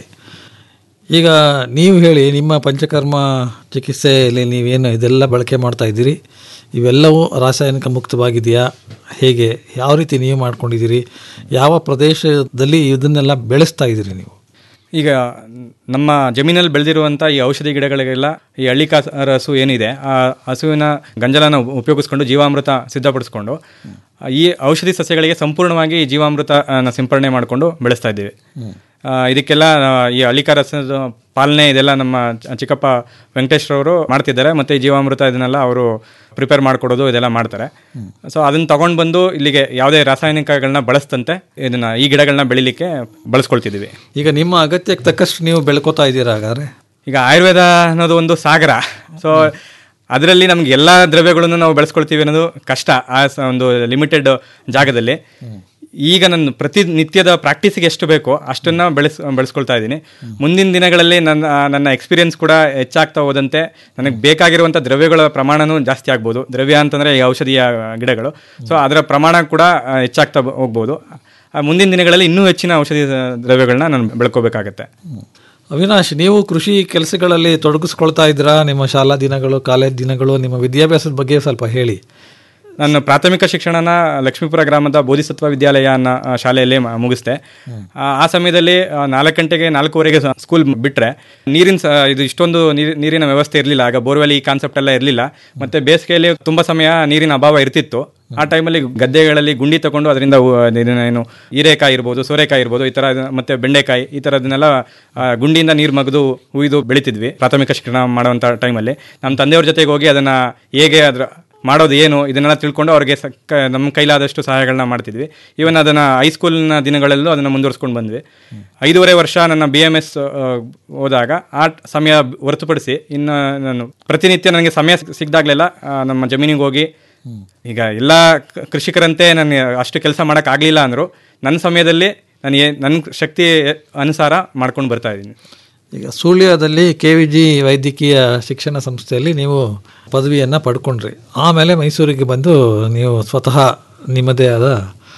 ಈಗ ನೀವು ಹೇಳಿ ನಿಮ್ಮ ಪಂಚಕರ್ಮ ಚಿಕಿತ್ಸೆಯಲ್ಲಿ ನೀವೇನು ಇದೆಲ್ಲ ಬಳಕೆ ಮಾಡ್ತಾ ಇದ್ದೀರಿ ಇವೆಲ್ಲವೂ ರಾಸಾಯನಿಕ ಮುಕ್ತವಾಗಿದೆಯಾ ಹೇಗೆ ಯಾವ ರೀತಿ ನೀವು ಮಾಡ್ಕೊಂಡಿದ್ದೀರಿ ಯಾವ ಪ್ರದೇಶದಲ್ಲಿ ಇದನ್ನೆಲ್ಲ ಬೆಳೆಸ್ತಾ ಇದ್ದೀರಿ ನೀವು ಈಗ ನಮ್ಮ ಜಮೀನಲ್ಲಿ ಬೆಳೆದಿರುವಂಥ ಈ ಔಷಧಿ ಗಿಡಗಳಿಗೆಲ್ಲ ಈ ಹಳ್ಳಿಕಾ ಹಸು ಏನಿದೆ ಆ ಹಸುವಿನ ಗಂಜಲನ ಉಪಯೋಗಿಸ್ಕೊಂಡು ಜೀವಾಮೃತ ಸಿದ್ಧಪಡಿಸ್ಕೊಂಡು ಈ ಔಷಧಿ ಸಸ್ಯಗಳಿಗೆ ಸಂಪೂರ್ಣವಾಗಿ ಈ ಜೀವಾಮೃತ ಅನ್ನ ಸಿಂಪರಣೆ ಮಾಡಿಕೊಂಡು ಬೆಳೆಸ್ತಾ ಇದ್ದೀವಿ ಆ, ಇದಕ್ಕೆಲ್ಲ ಆ, ಈ ಹಳ್ಳಿಕಾ ರಸದ ಪಾಲನೆ ಇದೆಲ್ಲ ನಮ್ಮ ಚ- ಚಿಕ್ಕಪ್ಪ ವೆಂಕಟೇಶ್ರವರು ಮಾಡ್ತಿದ್ದಾರೆ ಮತ್ತು ಈ ಜೀವಾಮೃತ ಇದನ್ನೆಲ್ಲ ಅವರು ಪ್ರಿಪೇರ್ ಮಾಡಿಕೊಡೋದು ಇದೆಲ್ಲ ಮಾಡ್ತಾರೆ ಸೊ ಅದನ್ನ ತಗೊಂಡು ಬಂದು ಇಲ್ಲಿಗೆ ಯಾವುದೇ ರಾಸಾಯನಿಕಗಳನ್ನ ಬಳಸ್ತಂತೆ ಇದನ್ನ ಈ ಗಿಡಗಳನ್ನ ಬೆಳಿಲಿಕ್ಕೆ ಬಳಸ್ಕೊಳ್ತಿದ್ದೀವಿ ಈಗ ನಿಮ್ಮ ಅಗತ್ಯಕ್ಕೆ ತಕ್ಕಷ್ಟು ನೀವು ಬೆಳ್ಕೋತಾ ಇದ್ದೀರಾ ಹಾಗಾದ್ರೆ ಈಗ ಆಯುರ್ವೇದ ಅನ್ನೋದು ಒಂದು ಸಾಗರ ಸೊ ಅದರಲ್ಲಿ ನಮ್ಗೆ ಎಲ್ಲ ದ್ರವ್ಯಗಳನ್ನು ನಾವು ಬೆಳೆಸ್ಕೊಳ್ತೀವಿ ಅನ್ನೋದು ಕಷ್ಟ ಆ ಸ- ಒಂದು ಲಿಮಿಟೆಡ್ ಜಾಗದಲ್ಲಿ ಈಗ ನನ್ನ ಪ್ರತಿನಿತ್ಯದ ಪ್ರಾಕ್ಟೀಸಿಗೆ ಎಷ್ಟು ಬೇಕೋ ಅಷ್ಟನ್ನ ಬೆಳೆಸ್ ಬೆಳೆಸ್ಕೊಳ್ತಾ ಇದ್ದೀನಿ ಮುಂದಿನ ದಿನಗಳಲ್ಲಿ ನನ್ನ ನನ್ನ ಎಕ್ಸ್ಪೀರಿಯನ್ಸ್ ಕೂಡ ಹೆಚ್ಚಾಗ್ತಾ ಹೋದಂತೆ ನನಗೆ ಬೇಕಾಗಿರುವಂಥ ದ್ರವ್ಯಗಳ ಪ್ರಮಾಣನೂ ಜಾಸ್ತಿ ಆಗ್ಬೋದು ದ್ರವ್ಯ ಅಂತಂದರೆ ಈ ಔಷಧೀಯ ಗಿಡಗಳು ಸೊ ಅದರ ಪ್ರಮಾಣ ಕೂಡ ಆ, ಹೆಚ್ಚಾಗ್ತಾ ಬ- ಹೋಗ್ಬೋದು ಆ, ಮುಂದಿನ ದಿನಗಳಲ್ಲಿ ಇನ್ನೂ ಹೆಚ್ಚಿನ ಔಷಧಿ ದ್ರವ್ಯಗಳನ್ನ ನಾನು ಬೆಳ್ಕೋಬೇಕಾಗತ್ತೆ ಅವಿನಾಶ್ ನೀವು ಕೃಷಿ ಕೆಲಸಗಳಲ್ಲಿ ತೊಡಗಿಸ್ಕೊಳ್ತಾ ಇದ್ದೀರಾ ನಿಮ್ಮ ಶಾಲಾ ದಿನಗಳು ಕಾಲೇಜ್ ದಿನಗಳು ನಿಮ್ಮ ವಿದ್ಯಾಭ್ಯಾಸದ ಬಗ್ಗೆ ಸ್ವಲ್ಪ ಹೇಳಿ ನಾನು ಪ್ರಾಥಮಿಕ ಶಿಕ್ಷಣನ ಲಕ್ಷ್ಮೀಪುರ ಗ್ರಾಮದ ಬೋಧಿಸತ್ವ ವಿದ್ಯಾಲಯ ಅನ್ನೋ ಆ, ಶಾಲೆಯಲ್ಲಿ ಮ- ಮುಗಿಸ್ದೆ ಆ ಆ ಸಮಯದಲ್ಲಿ ಆ, ನಾಲ್ಕು ಗಂಟೆಗೆ ನಾಲ್ಕೂವರೆಗೆ ಸ- ಸ್ಕೂಲ್ ಬಿಟ್ಟರೆ ನೀರಿನ ಸ- ಇದು ಇಷ್ಟೊಂದು ನೀರ್- ನೀರಿನ ವ್ಯವಸ್ಥೆ ಇರಲಿಲ್ಲ ಆಗ ಬೋರ್ವೆಲ್ ಈ ಕಾನ್ಸೆಪ್ಟ್ ಎಲ್ಲ ಇರಲಿಲ್ಲ ಮತ್ತೆ ಬೇಸಿಗೆಯಲ್ಲಿ ತುಂಬ ಸಮಯ ನೀರಿನ ಅಭಾವ ಇರ್ತಿತ್ತು ಆ ಟೈಮಲ್ಲಿ ಗದ್ದೆಗಳಲ್ಲಿ ಗುಂಡಿ ತಗೊಂಡು ಅದರಿಂದ ಉ- ಇದನ್ನ ಏನು ಹೀರೆಕಾಯಿ ಇರ್ಬೋದು ಸೋರೆಕಾಯಿ ಇರ್ಬೋದು ಈ ಥರ ಇದು- ಮತ್ತೆ ಬೆಂಡೆಕಾಯಿ ಈ ಥರದನ್ನೆಲ್ಲ ಆ, ಗುಂಡಿಯಿಂದ ನೀರು ಮಗದು ಹುಯ್ದು ಬೆಳಿತಿದ್ವಿ ಪ್ರಾಥಮಿಕ ಶಿಕ್ಷಣ ಮಾಡುವಂಥ ಟೈಮಲ್ಲಿ ನಮ್ಮ ತಂದೆಯವ್ರ ಜೊತೆಗೆ ಹೋಗಿ ಅದನ್ನ ಹೇಗೆ ಅದರ ಮಾಡೋದು ಏನು ಇದನ್ನೆಲ್ಲ ತಿಳ್ಕೊಂಡು ಅವ್ರಿಗೆ ಸಕ್ಕ ನಮ್ಮ ಕೈಲಾದಷ್ಟು ಸಹಾಯಗಳನ್ನ ಮಾಡ್ತಿದ್ವಿ ಈವನ್ ಅದನ್ನು ಹೈಸ್ಕೂಲ್ನ ದಿನಗಳಲ್ಲೂ ಅದನ್ನು ಮುಂದುವರ್ಸ್ಕೊಂಡು ಬಂದ್ವಿ ಐದೂವರೆ ವರ್ಷ ನನ್ನ ಬಿ ಎಮ್ ಎಸ್ ಹೋದಾಗ ಆ ಟ್- ಸಮಯ ಹೊರತುಪಡಿಸಿ ಇನ್ನು ನಾನು ಪ್ರತಿನಿತ್ಯ ನನಗೆ ಸಮಯ ಸಿಕ್- ಸಿಕ್ದಾಗ್ಲೆಲ್ಲ ಆ, ನಮ್ಮ ಜಮೀನಿಗೆ ಹೋಗಿ ಈಗ ಎಲ್ಲ ಕ- ಕೃಷಿಕರಂತೆ ನಾನು ಅಷ್ಟು ಕೆಲಸ ಮಾಡೋಕ್ಕಾಗಲಿಲ್ಲ ಅಂದರು ನನ್ನ ಸಮಯದಲ್ಲಿ ನಾನು ಏ- ನನ್ನ ಶಕ್ತಿ ಅನುಸಾರ ಮಾಡ್ಕೊಂಡು ಬರ್ತಾ ಇದ್ದೀನಿ ಈಗ ಸುಳ್ಯದಲ್ಲಿ ಕೆ ವಿ ಜಿ ವೈದ್ಯಕೀಯ ಶಿಕ್ಷಣ ಸಂಸ್ಥೆಯಲ್ಲಿ ನೀವು ಪದವಿಯನ್ನು ಪಡ್ಕೊಂಡ್ರಿ ಆಮೇಲೆ ಮೈಸೂರಿಗೆ ಬಂದು ನೀವು ಸ್ವತಃ ನಿಮ್ಮದೇ ಆದ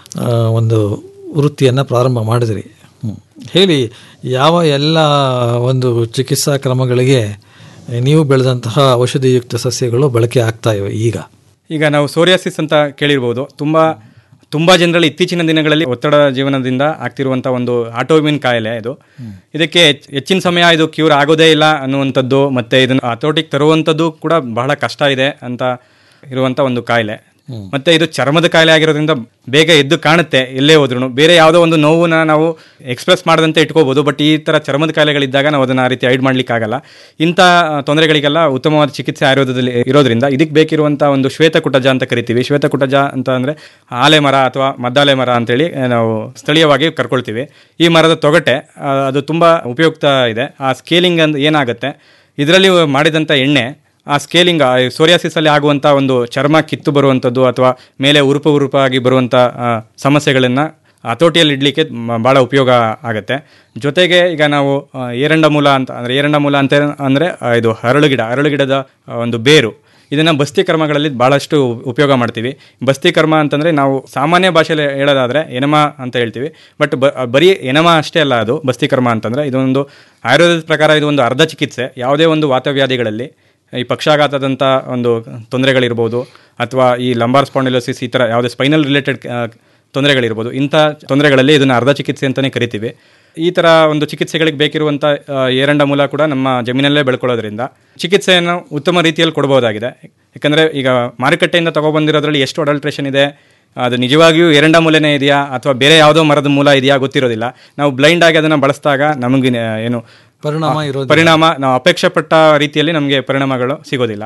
ಆ, ಒಂದು ವೃತ್ತಿಯನ್ನು ಪ್ರಾರಂಭ ಮಾಡಿದ್ರಿ ಹ್ಮ್. ಹೇಳಿ ಯಾವ ಎಲ್ಲ ಒಂದು ಚಿಕಿತ್ಸಾ ಕ್ರಮಗಳಿಗೆ ನೀವು ಬೆಳೆದಂತಹ ಔಷಧಿಯುಕ್ತ ಸಸ್ಯಗಳು ಬಳಕೆ ಆಗ್ತಾ ಇವೆ ಈಗ ಈಗ ನಾವು ಸೋರಿಯಾಸಿಸ್ ಅಂತ ಕೇಳಿರ್ಬೋದು ತುಂಬ ತುಂಬ ಜನರಲ್ಲಿ ಇತ್ತೀಚಿನ ದಿನಗಳಲ್ಲಿ ಒತ್ತಡ ಜೀವನದಿಂದ ಆಗ್ತಿರುವಂಥ ಒಂದು ಆಟೋಮ್ಯೂನ್ ಕಾಯಿಲೆ ಇದು ಇದಕ್ಕೆ ಹೆಚ್ಚ್- ಹೆಚ್ಚಿನ ಸಮಯ ಇದು ಕ್ಯೂರ್ ಆಗೋದೇ ಇಲ್ಲ ಅನ್ನುವಂಥದ್ದು ಮತ್ತು ಇದನ್ನು ಹತೋಟಿಗೆ ತರುವಂಥದ್ದು ಕೂಡ ಬಹಳ ಕಷ್ಟ ಇದೆ ಅಂತ ಇರುವಂಥ ಒಂದು ಕಾಯಿಲೆ ಮತ್ತೆ ಇದು ಚರ್ಮದ ಕಾಯಿಲೆ ಆಗಿರೋದ್ರಿಂದ ಬೇಗ ಎದ್ದು ಕಾಣುತ್ತೆ ಎಲ್ಲೇ ಹೋದ್ರೂ ಬೇರೆ ಯಾವುದೋ ಒಂದು ನೋವನ್ನ ನಾವು ಎಕ್ಸ್ಪ್ರೆಸ್ ಮಾಡದಂತೆ ಇಟ್ಕೋಬಹುದು ಬಟ್ ಈ ತರ ಚರ್ಮದ ಕಾಯಿಲೆಗಳಿದ್ದಾಗ ನಾವು ಅದನ್ನ ಆ ರೀತಿ ಹೈಡ್ ಮಾಡ್ಲಿಕ್ಕೆ ಆಗಲ್ಲ ಇಂಥ ತೊಂದರೆಗಳಿಗೆಲ್ಲ ಉತ್ತಮವಾದ ಚಿಕಿತ್ಸೆ ಆಯುರ್ವೇದದಲ್ಲಿ ಇರೋದ್ರಿಂದ ಇದಕ್ಕೆ ಬೇಕಿರುವಂಥ ಒಂದು ಶ್ವೇತಕುಟಜ ಅಂತ ಕರಿತೀವಿ ಶ್ವೇತಕುಟಜ ಅಂತ ಅಂದ್ರೆ ಆಲೆ ಮರ ಅಥವಾ ಮದ್ದಾಲೆ ಮರ ಅಂತೇಳಿ ಆ, ನಾವು ಸ್ಥಳೀಯವಾಗಿ ಕರ್ಕೊಳ್ತೀವಿ ಈ ಮರದ ತೊಗಟೆ ಆ, ಅದು ತುಂಬಾ ಉಪಯುಕ್ತ ಇದೆ ಆ ಸ್ಕೇಲಿಂಗ್ ಅಂತ ಏನಾಗುತ್ತೆ ಇದರಲ್ಲಿ ಮಾಡಿದಂಥ ಎಣ್ಣೆ ಆ ಸ್ಕೇಲಿಂಗ್ ಸೋರಿಯಾಸಿಸ್ ಅಲ್ಲಿ ಆಗುವಂಥ ಒಂದು ಚರ್ಮ ಕಿತ್ತು ಬರುವಂಥದ್ದು ಅಥವಾ ಮೇಲೆ ಉರುಪು ಉರುಪಾಗಿ ಬರುವಂಥ ಆ, ಸಮಸ್ಯೆಗಳನ್ನು ಹತೋಟಿಯಲ್ಲಿ ಇಡಲಿಕ್ಕೆ ಭಾಳ ಉಪಯೋಗ ಆಗುತ್ತೆ ಜೊತೆಗೆ ಈಗ ನಾವು ಆ, ಏರಂಡ ಮೂಲ ಅಂತ ಅಂದರೆ ಏರಂಡ ಮೂಲ ಅಂತ ಅಂದರೆ ಇದು ಹರಳು ಗಿಡ ಹರಳು ಗಿಡದ ಆ, ಒಂದು ಬೇರು ಇದನ್ನು ಬಸ್ತಿ ಕರ್ಮಗಳಲ್ಲಿ ಭಾಳಷ್ಟು ಉಪಯೋಗ ಮಾಡ್ತೀವಿ ಬಸ್ತಿ ಕರ್ಮ ಅಂತಂದರೆ ನಾವು ಸಾಮಾನ್ಯ ಭಾಷೆಯಲ್ಲಿ ಹೇಳೋದಾದರೆ ಎನಮ ಅಂತ ಹೇಳ್ತೀವಿ ಬಟ್ ಬ ಬರೀ ಎನಮ ಅಷ್ಟೇ ಅಲ್ಲ ಅದು ಬಸ್ತಿ ಕರ್ಮ ಅಂತಂದರೆ ಇದೊಂದು ಆಯುರ್ವೇದದ ಪ್ರಕಾರ ಇದು ಒಂದು ಅರ್ಧ ಚಿಕಿತ್ಸೆ ಯಾವುದೇ ಒಂದು ವಾತವ್ಯಾಧಿಗಳಲ್ಲಿ ಈ ಪಕ್ಷಾಘಾತದಂಥ ಒಂದು ತೊಂದರೆಗಳಿರ್ಬೋದು ಅಥವಾ ಈ ಲಂಬಾರ್ ಸ್ಪಾಂಡಿಲೋಸಿಸ್ ಈ ಥರ ಯಾವುದೇ ಸ್ಪೈನಲ್ ರಿಲೇಟೆಡ್ ತೊಂದರೆಗಳಿರ್ಬೋದು ಇಂಥ ತೊಂದರೆಗಳಲ್ಲಿ ಇದನ್ನು ಅರ್ಧ ಚಿಕಿತ್ಸೆ ಅಂತಲೇ ಕರಿತೀವಿ ಈ ಥರ ಒಂದು ಚಿಕಿತ್ಸೆಗಳಿಗೆ ಬೇಕಿರುವಂಥ ಆ, ಏರಂಡ ಮೂಲ ಕೂಡ ನಮ್ಮ ಜಮೀನಲ್ಲೇ ಬೆಳ್ಕೊಳ್ಳೋದ್ರಿಂದ ಚಿಕಿತ್ಸೆಯನ್ನು ಉತ್ತಮ ರೀತಿಯಲ್ಲಿ ಕೊಡ್ಬೋದಾಗಿದೆ ಯಾಕಂದರೆ ಈಗ ಮಾರುಕಟ್ಟೆಯಿಂದ ತಗೊಬಂದಿರೋದ್ರಲ್ಲಿ ಎಷ್ಟು ಅಡಲ್ಟ್ರೇಷನ್ ಇದೆ ಅದು ನಿಜವಾಗಿಯೂ ಎರಡ ಮೂಲೆನೇ ಇದೆಯಾ ಅಥವಾ ಬೇರೆ ಯಾವುದೋ ಮರದ ಮೂಲ ಇದೆಯಾ ಗೊತ್ತಿರೋದಿಲ್ಲ ನಾವು ಬ್ಲೈಂಡ್ ಆಗಿ ಅದನ್ನು ಬಳಸಿದಾಗ ನಮಗೆ ಏನು ಪರಿಣಾಮ ಆ, ಇರೋದಿಲ್ಲ. ಪರಿಣಾಮ ನಾವು ಅಪೇಕ್ಷೆ ಪಟ್ಟ ರೀತಿಯಲ್ಲಿ ನಮಗೆ ಪರಿಣಾಮಗಳು ಸಿಗೋದಿಲ್ಲ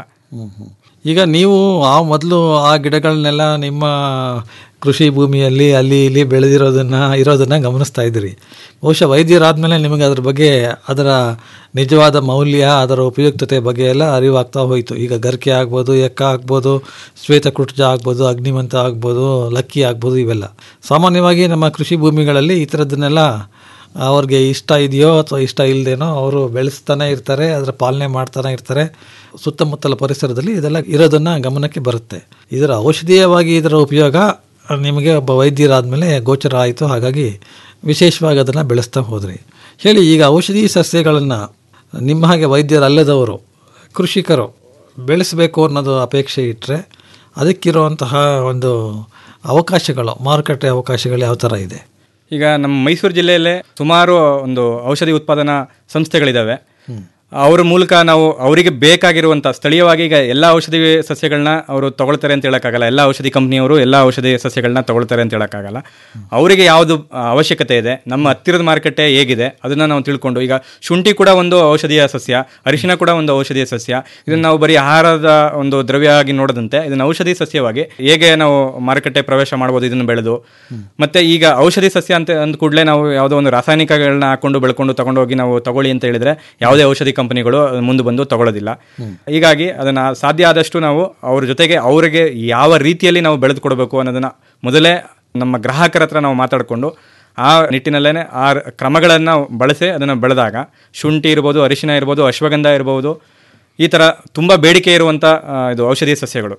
ಈಗ ನೀವು ಆ ಮೊದಲು ಆ ಗಿಡಗಳನ್ನೆಲ್ಲ ನಿಮ್ಮ ಕೃಷಿ ಭೂಮಿಯಲ್ಲಿ ಅಲ್ಲಿ ಇಲ್ಲಿ ಬೆಳೆದಿರೋದನ್ನ ಇರೋದನ್ನ ಗಮನಿಸ್ತಾ ಇದ್ದೀರಿ ಬಹುಶಃ ವೈದ್ಯರಾದ್ಮೇಲೆ ನಿಮಗೆ ಅದ್ರ ಬಗ್ಗೆ ಅದರ ನಿಜವಾದ ಮೌಲ್ಯ ಅದರ ಉಪಯುಕ್ತತೆ ಬಗ್ಗೆ ಎಲ್ಲ ಅರಿವಾಗ್ತಾ ಹೋಯಿತು ಈಗ ಗರ್ಕೆ ಆಗ್ಬೋದು ಎಕ್ಕ ಆಗ್ಬೋದು ಶ್ವೇತಕೃಟ್ಜ ಆಗ್ಬೋದು ಅಗ್ನಿಮಂತ ಆಗ್ಬೋದು ಲಕ್ಕಿ ಆಗ್ಬೋದು ಇವೆಲ್ಲ ಸಾಮಾನ್ಯವಾಗಿ ನಮ್ಮ ಕೃಷಿ ಭೂಮಿಗಳಲ್ಲಿ ಈ ಥರದ್ದನ್ನೆಲ್ಲ ಅವ್ರಿಗೆ ಇಷ್ಟ ಇದೆಯೋ ಅಥವಾ ಇಷ್ಟ ಇಲ್ಲದೇನೋ ಅವರು ಬೆಳೆಸ್ತಾನೆ ಇರ್ತಾರೆ ಅದರ ಪಾಲನೆ ಮಾಡ್ತಾನೆ ಇರ್ತಾರೆ ಸುತ್ತಮುತ್ತಲ ಪರಿಸರದಲ್ಲಿ ಇದೆಲ್ಲ ಇರೋದನ್ನ ಗಮನಕ್ಕೆ ಬರುತ್ತೆ ಇದರ ಔಷಧೀಯವಾಗಿ ಇದರ ಉಪಯೋಗ ನಿಮಗೆ ಒಬ್ಬ ವೈದ್ಯರಾದಮೇಲೆ ಗೋಚರ ಆಯಿತು ಹಾಗಾಗಿ ವಿಶೇಷವಾಗಿ ಅದನ್ನು ಬೆಳೆಸ್ತಾ ಹೋದ್ರಿ ಹೇಳಿ ಈಗ ಔಷಧಿ ಸಸ್ಯಗಳನ್ನು ನಿಮ್ಮ ಹಾಗೆ ವೈದ್ಯರಲ್ಲದವರು ಕೃಷಿಕರು ಬೆಳೆಸಬೇಕು ಅನ್ನೋದು ಅಪೇಕ್ಷೆ ಇಟ್ಟರೆ ಅದಕ್ಕಿರುವಂತಹ ಒಂದು ಅವಕಾಶಗಳು ಮಾರುಕಟ್ಟೆ ಅವಕಾಶಗಳು ಯಾವ ಥರ ಇದೆ ಈಗ ನಮ್ಮ ಮೈಸೂರು ಜಿಲ್ಲೆಯಲ್ಲೇ ಸುಮಾರು ಒಂದು ಔಷಧಿ ಉತ್ಪಾದನಾ ಸಂಸ್ಥೆಗಳಿದ್ದಾವೆ ಅವ್ರ ಮೂಲಕ ನಾವು ಅವರಿಗೆ ಬೇಕಾಗಿರುವಂಥ ಸ್ಥಳೀಯವಾಗಿ ಈಗ ಎಲ್ಲ ಔಷಧಿ ಸಸ್ಯಗಳನ್ನ ಅವರು ತಗೊಳ್ತಾರೆ ಅಂತ ಹೇಳೋಕ್ಕಾಗಲ್ಲ ಎಲ್ಲ ಔಷಧಿ ಕಂಪ್ನಿಯವರು ಎಲ್ಲ ಔಷಧಿ ಸಸ್ಯಗಳನ್ನ ತಗೊಳ್ತಾರೆ ಅಂತ ಹೇಳೋಕ್ಕಾಗಲ್ಲ ಅವರಿಗೆ ಯಾವುದು ಆ, ಅವಶ್ಯಕತೆ ಇದೆ ನಮ್ಮ ಹತ್ತಿರದ ಮಾರುಕಟ್ಟೆ ಹೇಗಿದೆ ಅದನ್ನು ನಾವು ತಿಳ್ಕೊಂಡು ಈಗ ಶುಂಠಿ ಕೂಡ ಒಂದು ಔಷಧೀಯ ಸಸ್ಯ ಅರಿಶಿನ ಕೂಡ ಒಂದು ಔಷಧೀಯ ಸಸ್ಯ ಇದನ್ನು ನಾವು ಬರೀ ಆಹಾರದ ಒಂದು ದ್ರವ್ಯ ಆಗಿ ನೋಡದಂತೆ ಇದನ್ನು ಔಷಧಿ ಸಸ್ಯವಾಗಿ ಹೇಗೆ ನಾವು ಮಾರುಕಟ್ಟೆ ಪ್ರವೇಶ ಮಾಡ್ಬೋದು ಇದನ್ನು ಬೆಳೆದು ಮತ್ತೆ ಈಗ ಔಷಧಿ ಸಸ್ಯ ಅಂತ ಅಂದ ಕೂಡಲೇ ನಾವು ಯಾವುದೋ ಒಂದು ರಾಸಾಯನಿಕಗಳನ್ನ ಹಾಕೊಂಡು ಬೆಳ್ಕೊಂಡು ತಗೊಂಡೋಗಿ ನಾವು ತಗೊಳ್ಳಿ ಅಂತ ಹೇಳಿದ್ರೆ ಯಾವುದೇ ಔಷಧಿ ಕಂಪನಿಗಳು ಮುಂದೆ ಬಂದು ತಗೊಳ್ಳೋದಿಲ್ಲ ಹೀಗಾಗಿ ಅದನ್ನ ಸಾಧ್ಯ ಆದಷ್ಟು ನಾವು ಅವ್ರ ಜೊತೆಗೆ ಅವರಿಗೆ ಯಾವ ರೀತಿಯಲ್ಲಿ ನಾವು ಬೆಳೆದು ಕೊಡಬೇಕು ಅನ್ನೋದನ್ನ ಮೊದಲೇ ನಮ್ಮ ಗ್ರಾಹಕರ ಹತ್ರ ನಾವು ಮಾತಾಡಿಕೊಂಡು ಆ ನಿಟ್ಟಿನಲ್ಲೇ ಆ ಕ್ರಮಗಳನ್ನು ಬಳಸಿ ಅದನ್ನು ಬೆಳೆದಾಗ ಶುಂಠಿ ಇರ್ಬೋದು ಅರಿಶಿನ ಇರ್ಬೋದು ಅಶ್ವಗಂಧ ಇರ್ಬೋದು ಈ ಥರ ತುಂಬ ಬೇಡಿಕೆ ಇರುವಂಥ ಆ, ಇದು ಔಷಧೀಯ ಸಸ್ಯಗಳು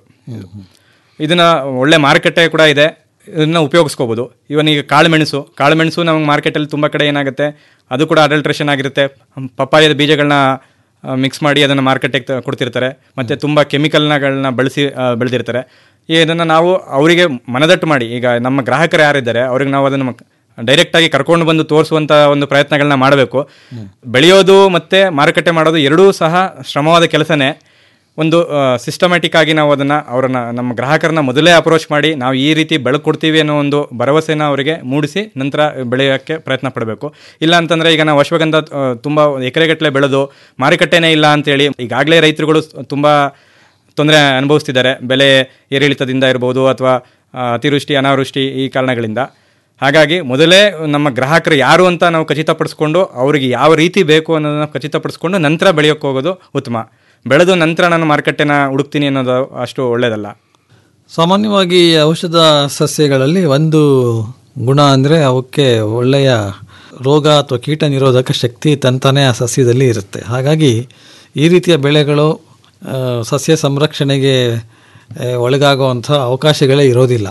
ಇದನ್ನ ಒಳ್ಳೆ ಮಾರುಕಟ್ಟೆ ಕೂಡ ಇದೆ ಇದನ್ನ ಉಪಯೋಗಿಸ್ಕೋಬೋದು ಇವನ್ ಈಗ ಕಾಳುಮೆಣಸು ಕಾಳುಮೆಣಸು ನಮಗೆ ಮಾರ್ಕೆಟಲ್ಲಿ ತುಂಬ ಕಡೆ ಏನಾಗುತ್ತೆ ಅದು ಕೂಡ ಅಡಲ್ಟ್ರೇಷನ್ ಆಗಿರುತ್ತೆ ಹಮ್, ಪಪ್ಪಾಯದ ಬೀಜಗಳನ್ನ ಮಿಕ್ಸ್ ಮಾಡಿ ಅದನ್ನು ಮಾರ್ಕೆಟಿಗೆ ತ- ಕೊಡ್ತಿರ್ತಾರೆ ಮತ್ತು ತುಂಬ ಕೆಮಿಕಲ್ನಗಳನ್ನ ಬಳಸಿ ಆ, ಬೆಳೆದಿರ್ತಾರೆ ಇದನ್ನು ನಾವು ಅವರಿಗೆ ಮನದಟ್ಟು ಮಾಡಿ ಈಗ ನಮ್ಮ ಗ್ರಾಹಕರು ಯಾರಿದ್ದಾರೆ ಅವ್ರಿಗೆ ನಾವು ಅದನ್ನು ಡೈರೆಕ್ಟಾಗಿ ಕರ್ಕೊಂಡು ಬಂದು ತೋರಿಸುವಂಥ ಒಂದು ಪ್ರಯತ್ನಗಳನ್ನ ಮಾಡಬೇಕು ಬೆಳೆಯೋದು ಮತ್ತು ಮಾರುಕಟ್ಟೆ ಮಾಡೋದು ಎರಡೂ ಸಹ ಶ್ರಮವಾದ ಕೆಲಸನೇ ಒಂದು ಸಿಸ್ಟಮ್ಯಾಟಿಕ್ ಆಗಿ ನಾವು ಅದನ್ನು ಅವರನ್ನ ನಮ್ಮ ಗ್ರಾಹಕರನ್ನ ಮೊದಲೇ ಅಪ್ರೋಚ್ ಮಾಡಿ ನಾವು ಈ ರೀತಿ ಬೆಳಕೊಡ್ತೀವಿ ಅನ್ನೋ ಒಂದು ಭರವಸೆನ ಅವರಿಗೆ ಮೂಡಿಸಿ ನಂತರ ಬೆಳೆಯೋಕ್ಕೆ ಪ್ರಯತ್ನ ಪಡಬೇಕು ಇಲ್ಲ ಅಂತಂದರೆ ಈಗ ನಾವು ಅಶ್ವಗಂಧ ಆ, ತುಂಬ ಎಕರೆಗಟ್ಟಲೆ ಬೆಳೆದು ಮಾರುಕಟ್ಟೆನೇ ಇಲ್ಲ ಅಂತೇಳಿ ಈಗಾಗಲೇ ರೈತರುಗಳು ತುಂಬ ತೊಂದರೆ ಅನುಭವಿಸ್ತಿದ್ದಾರೆ ಬೆಲೆ ಏರಿಳಿತದಿಂದ ಇರ್ಬೋದು ಅಥವಾ ಆ, ಅತಿವೃಷ್ಟಿ ಅನಾವೃಷ್ಟಿ ಈ ಕಾರಣಗಳಿಂದ ಹಾಗಾಗಿ ಮೊದಲೇ ನಮ್ಮ ಗ್ರಾಹಕರು ಯಾರು ಅಂತ ನಾವು ಖಚಿತಪಡಿಸ್ಕೊಂಡು ಅವರಿಗೆ ಯಾವ ರೀತಿ ಬೇಕು ಅನ್ನೋದನ್ನ ಖಚಿತಪಡಿಸ್ಕೊಂಡು ನಂತರ ಬೆಳೆಯೋಕ್ಕೆ ಹೋಗೋದು ಉತ್ತಮ ಬೆಳೆದು ನಂತರ ನಾನು ಮಾರುಕಟ್ಟೆನ ಹುಡುಕ್ತೀನಿ ಅನ್ನೋದು ಅಷ್ಟು ಒಳ್ಳೆಯದಲ್ಲ ಸಾಮಾನ್ಯವಾಗಿ ಔಷಧ ಸಸ್ಯಗಳಲ್ಲಿ ಒಂದು ಗುಣ ಅಂದರೆ ಅವಕ್ಕೆ ಒಳ್ಳೆಯ ರೋಗ ಅಥವಾ ಕೀಟ ನಿರೋಧಕ ಶಕ್ತಿ ತಂತಾನೆ ಆ ಸಸ್ಯದಲ್ಲಿ ಇರುತ್ತೆ ಹಾಗಾಗಿ ಈ ರೀತಿಯ ಬೆಳೆಗಳು ಆ, ಸಸ್ಯ ಸಂರಕ್ಷಣೆಗೆ ಆ, ಒಳಗಾಗುವಂಥ ಅವಕಾಶಗಳೇ ಇರೋದಿಲ್ಲ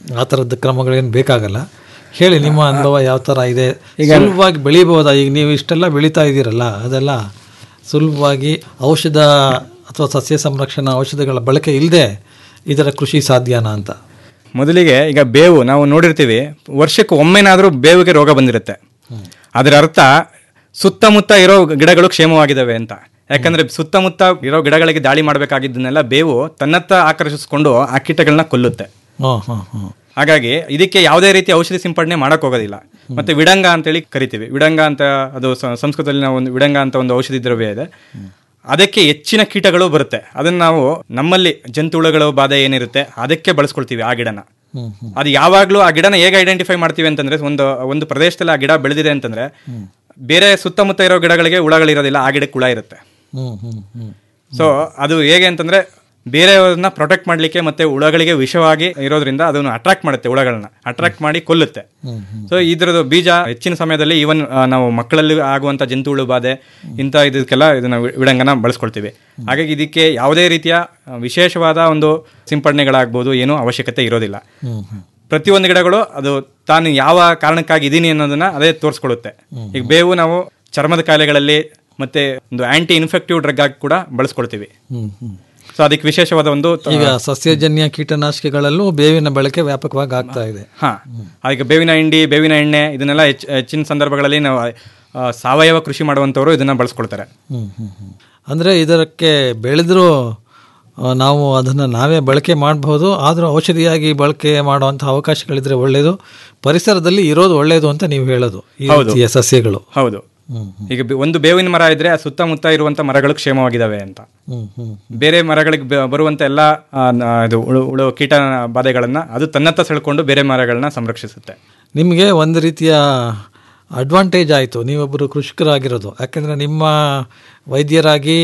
ಆ ಥರದ ಕ್ರಮಗಳೇನು ಬೇಕಾಗಲ್ಲ ಹೇಳಿ ನಿಮ್ಮ ಅನುಭವ ಯಾವ ಥರ ಇದೆ ಸುಲಭವಾಗಿ ಬೆಳಿಬೋದಾ ಈಗ ನೀವು ಇಷ್ಟೆಲ್ಲ ಬೆಳೀತಾ ಇದ್ದೀರಲ್ಲ ಅದೆಲ್ಲ ಸುಲಭವಾಗಿ ಔಷಧ ಅಥವಾ ಸಸ್ಯ ಸಂರಕ್ಷಣಾ ಔಷಧಿಗಳ ಬಳಕೆ ಇಲ್ಲದೆ ಇದರ ಕೃಷಿ ಸಾಧ್ಯನಾ ಅಂತ ಮೊದಲಿಗೆ ಈಗ ಬೇವು ನಾವು ನೋಡಿರ್ತೀವಿ ವರ್ಷಕ್ಕೆ ಒಮ್ಮೆನಾದರೂ ಬೇವಿಗೆ ರೋಗ ಬಂದಿರುತ್ತೆ ಅದರ ಅರ್ಥ ಸುತ್ತಮುತ್ತ ಇರೋ ಗಿಡಗಳು ಕ್ಷೇಮವಾಗಿದ್ದಾವೆ ಅಂತ ಯಾಕಂದ್ರೆ ಸುತ್ತಮುತ್ತ ಇರೋ ಗಿಡಗಳಿಗೆ ದಾಳಿ ಮಾಡಬೇಕಾಗಿದ್ದನ್ನೆಲ್ಲ ಬೇವು ತನ್ನತ್ತ ಆಕರ್ಷಿಸಿಕೊಂಡು ಆ ಕೀಟಗಳನ್ನ ಕೊಲ್ಲುತ್ತೆ ಹಾಂ ಹಾಂ ಹಾಂ ಹಾಗಾಗಿ ಇದಕ್ಕೆ ಯಾವುದೇ ರೀತಿ ಔಷಧಿ ಸಿಂಪಡಣೆ ಮಾಡಕ್ ಹೋಗೋದಿಲ್ಲ ಮತ್ತೆ ವಿಡಂಗ ಅಂತೇಳಿ ಕರಿತೀವಿ ವಿಡಂಗ ಅಂತ ಅದು ಸ- ಸಂಸ್ಕೃತದಲ್ಲಿ ನಾವು ಒಂದು ವಿಡಂಗ ಅಂತ ಒಂದು ಔಷಧಿ ದ್ರವ್ಯ ಇದೆ ಅದಕ್ಕೆ ಹೆಚ್ಚಿನ ಕೀಟಗಳು ಬರುತ್ತೆ ಅದನ್ನ ನಾವು ನಮ್ಮಲ್ಲಿ ಜಂತುಹುಳುಗಳ ಬಾಧೆ ಏನಿರುತ್ತೆ ಅದಕ್ಕೆ ಬಳಸ್ಕೊಳ್ತೀವಿ ಆ ಗಿಡನ ಅದು ಯಾವಾಗಲೂ ಆ ಗಿಡನ ಹೇಗೆ ಐಡೆಂಟಿಫೈ ಮಾಡ್ತೀವಿ ಅಂತಂದ್ರೆ ಒಂದು ಒಂದು ಪ್ರದೇಶದಲ್ಲಿ ಆ ಗಿಡ ಬೆಳೆದಿದೆ ಅಂತಂದ್ರೆ ಬೇರೆ ಸುತ್ತಮುತ್ತ ಇರೋ ಗಿಡಗಳಿಗೆ ಹುಳಗಳಿರೋದಿಲ್ಲ ಆ ಗಿಡಕ್ಕೆ ಹುಳ ಇರುತ್ತೆ ಹ್ಞೂ ಹ್ಞೂ ಹ್ಞೂ ಸೊ ಅದು ಹೇಗೆ ಅಂತಂದ್ರೆ ಬೇರೆಯವ್ರನ್ನ ಪ್ರೊಟೆಕ್ಟ್ ಮಾಡಲಿಕ್ಕೆ ಮತ್ತೆ ಹುಳಗಳಿಗೆ ವಿಷವಾಗಿ ಇರೋದ್ರಿಂದ ಅದನ್ನು ಅಟ್ರಾಕ್ಟ್ ಮಾಡುತ್ತೆ ಹುಳಗಳನ್ನ ಅಟ್ರಾಕ್ಟ್ ಮಾಡಿ ಕೊಲ್ಲುತ್ತೆ ಸೊ ಇದ್ರದ್ದು ಬೀಜ ಹೆಚ್ಚಿನ ಸಮಯದಲ್ಲಿ ಈವನ್ ನಾವು ಮಕ್ಕಳಲ್ಲಿ ಆಗುವಂತ ಜಂತುಹುಳು ಬಾಧೆ ಇಂಥ ಇದಕ್ಕೆಲ್ಲ ಇದನ್ನ ವಿ- ವಿಡಂಗನ ಬಳಸ್ಕೊಳ್ತೀವಿ ಹಾಗಾಗಿ ಇದಕ್ಕೆ ಯಾವುದೇ ರೀತಿಯ ಆ, ವಿಶೇಷವಾದ ಒಂದು ಸಿಂಪಡಣೆಗಳಾಗ್ಬೋದು ಏನೂ ಅವಶ್ಯಕತೆ ಇರೋದಿಲ್ಲ ಪ್ರತಿಯೊಂದು ಗಿಡಗಳು ಅದು ತಾನು ಯಾವ ಕಾರಣಕ್ಕಾಗಿ ಇದೀನಿ ಅನ್ನೋದನ್ನ ಅದೇ ತೋರಿಸ್ಕೊಳ್ಳುತ್ತೆ ಈಗ ಬೇವು ನಾವು ಚರ್ಮದ ಕಾಯಿಲೆಗಳಲ್ಲಿ ಮತ್ತೆ ಒಂದು ಆಂಟಿ ಇನ್ಫೆಕ್ಟಿವ್ ಡ್ರಗ್ ಆಗಿ ಕೂಡ ಬಳಸ್ಕೊಳ್ತೀವಿ ಹ್ಮ್, ಹ್ಮ್. ಸೊ ಅದಕ್ಕೆ ವಿಶೇಷವಾದ ಒಂದು ತ- ಈಗ ಸಸ್ಯಜನ್ಯ ಕೀಟನಾಶಕಗಳಲ್ಲೂ ಬೇವಿನ ಬಳಕೆ ವ್ಯಾಪಕವಾಗಿ ಆಗ್ತಾ ಇದೆ ಹಾ ಅದಕ್ಕೆ ಬೇವಿನ ಹಿಂಡಿ ಬೇವಿನ ಎಣ್ಣೆ ಇದನ್ನೆಲ್ಲ ಹೆಚ್ಚ್- ಹೆಚ್ಚಿನ ಸಂದರ್ಭಗಳಲ್ಲಿ ನಾವು ಆ, ಸಾವಯವ ಕೃಷಿ ಮಾಡುವಂತವರು ಇದನ್ನ ಬಳಸ್ಕೊಳ್ತಾರೆ ಹ್ಮ್, ಹ್ಮ್, ಹ್ಮ್. ಅಂದ್ರೆ ಇದಕ್ಕೆ ಬೆಳೆದರೂ ನಾವು ಅದನ್ನು ನಾವೇ ಬಳಕೆ ಮಾಡಬಹುದು ಆದರೂ ಔಷಧಿಯಾಗಿ ಬಳಕೆ ಮಾಡುವಂಥ ಅವಕಾಶಗಳಿದ್ರೆ ಒಳ್ಳೆಯದು ಪರಿಸರದಲ್ಲಿ ಇರೋದು ಒಳ್ಳೆಯದು ಅಂತ ನೀವು ಹೇಳೋದು ಈ ಹೌದು. ರೀತಿಯ ಸಸ್ಯಗಳು ಹೌದು ಈಗ ಬೆ- ಒಂದು ಬೇವಿನ ಮರ ಇದ್ರೆ ಆ ಸುತ್ತಮುತ್ತ ಇರುವಂತ ಮರಗಳು ಕ್ಷೇಮವಾಗಿದ್ದಾವೆ ಅಂತ ಹ್ಮ್, ಹ್ಮ್. ಬೇರೆ ಮರಗಳಿಗೆ ಬ- ಬರುವಂತ ಎಲ್ಲ ಆ, ನ- ಇದು ಉಳು ಉಳು ಕೀಟ ಬಾಧೆಗಳನ್ನ ಅದು ತನ್ನತ್ತ ಸೆಳ್ಕೊಂಡು ಬೇರೆ ಮರಗಳನ್ನ ಸಂರಕ್ಷಿಸುತ್ತೆ ನಿಮಗೆ ಒಂದು ರೀತಿಯ ಅಡ್ವಾಂಟೇಜ್ ಆಯಿತು ನೀವೊಬ್ಬರು ಕೃಷಿಕರಾಗಿರೋದು ಯಾಕೆಂದರೆ ನಿಮ್ಮ ವೈದ್ಯರಾಗಿ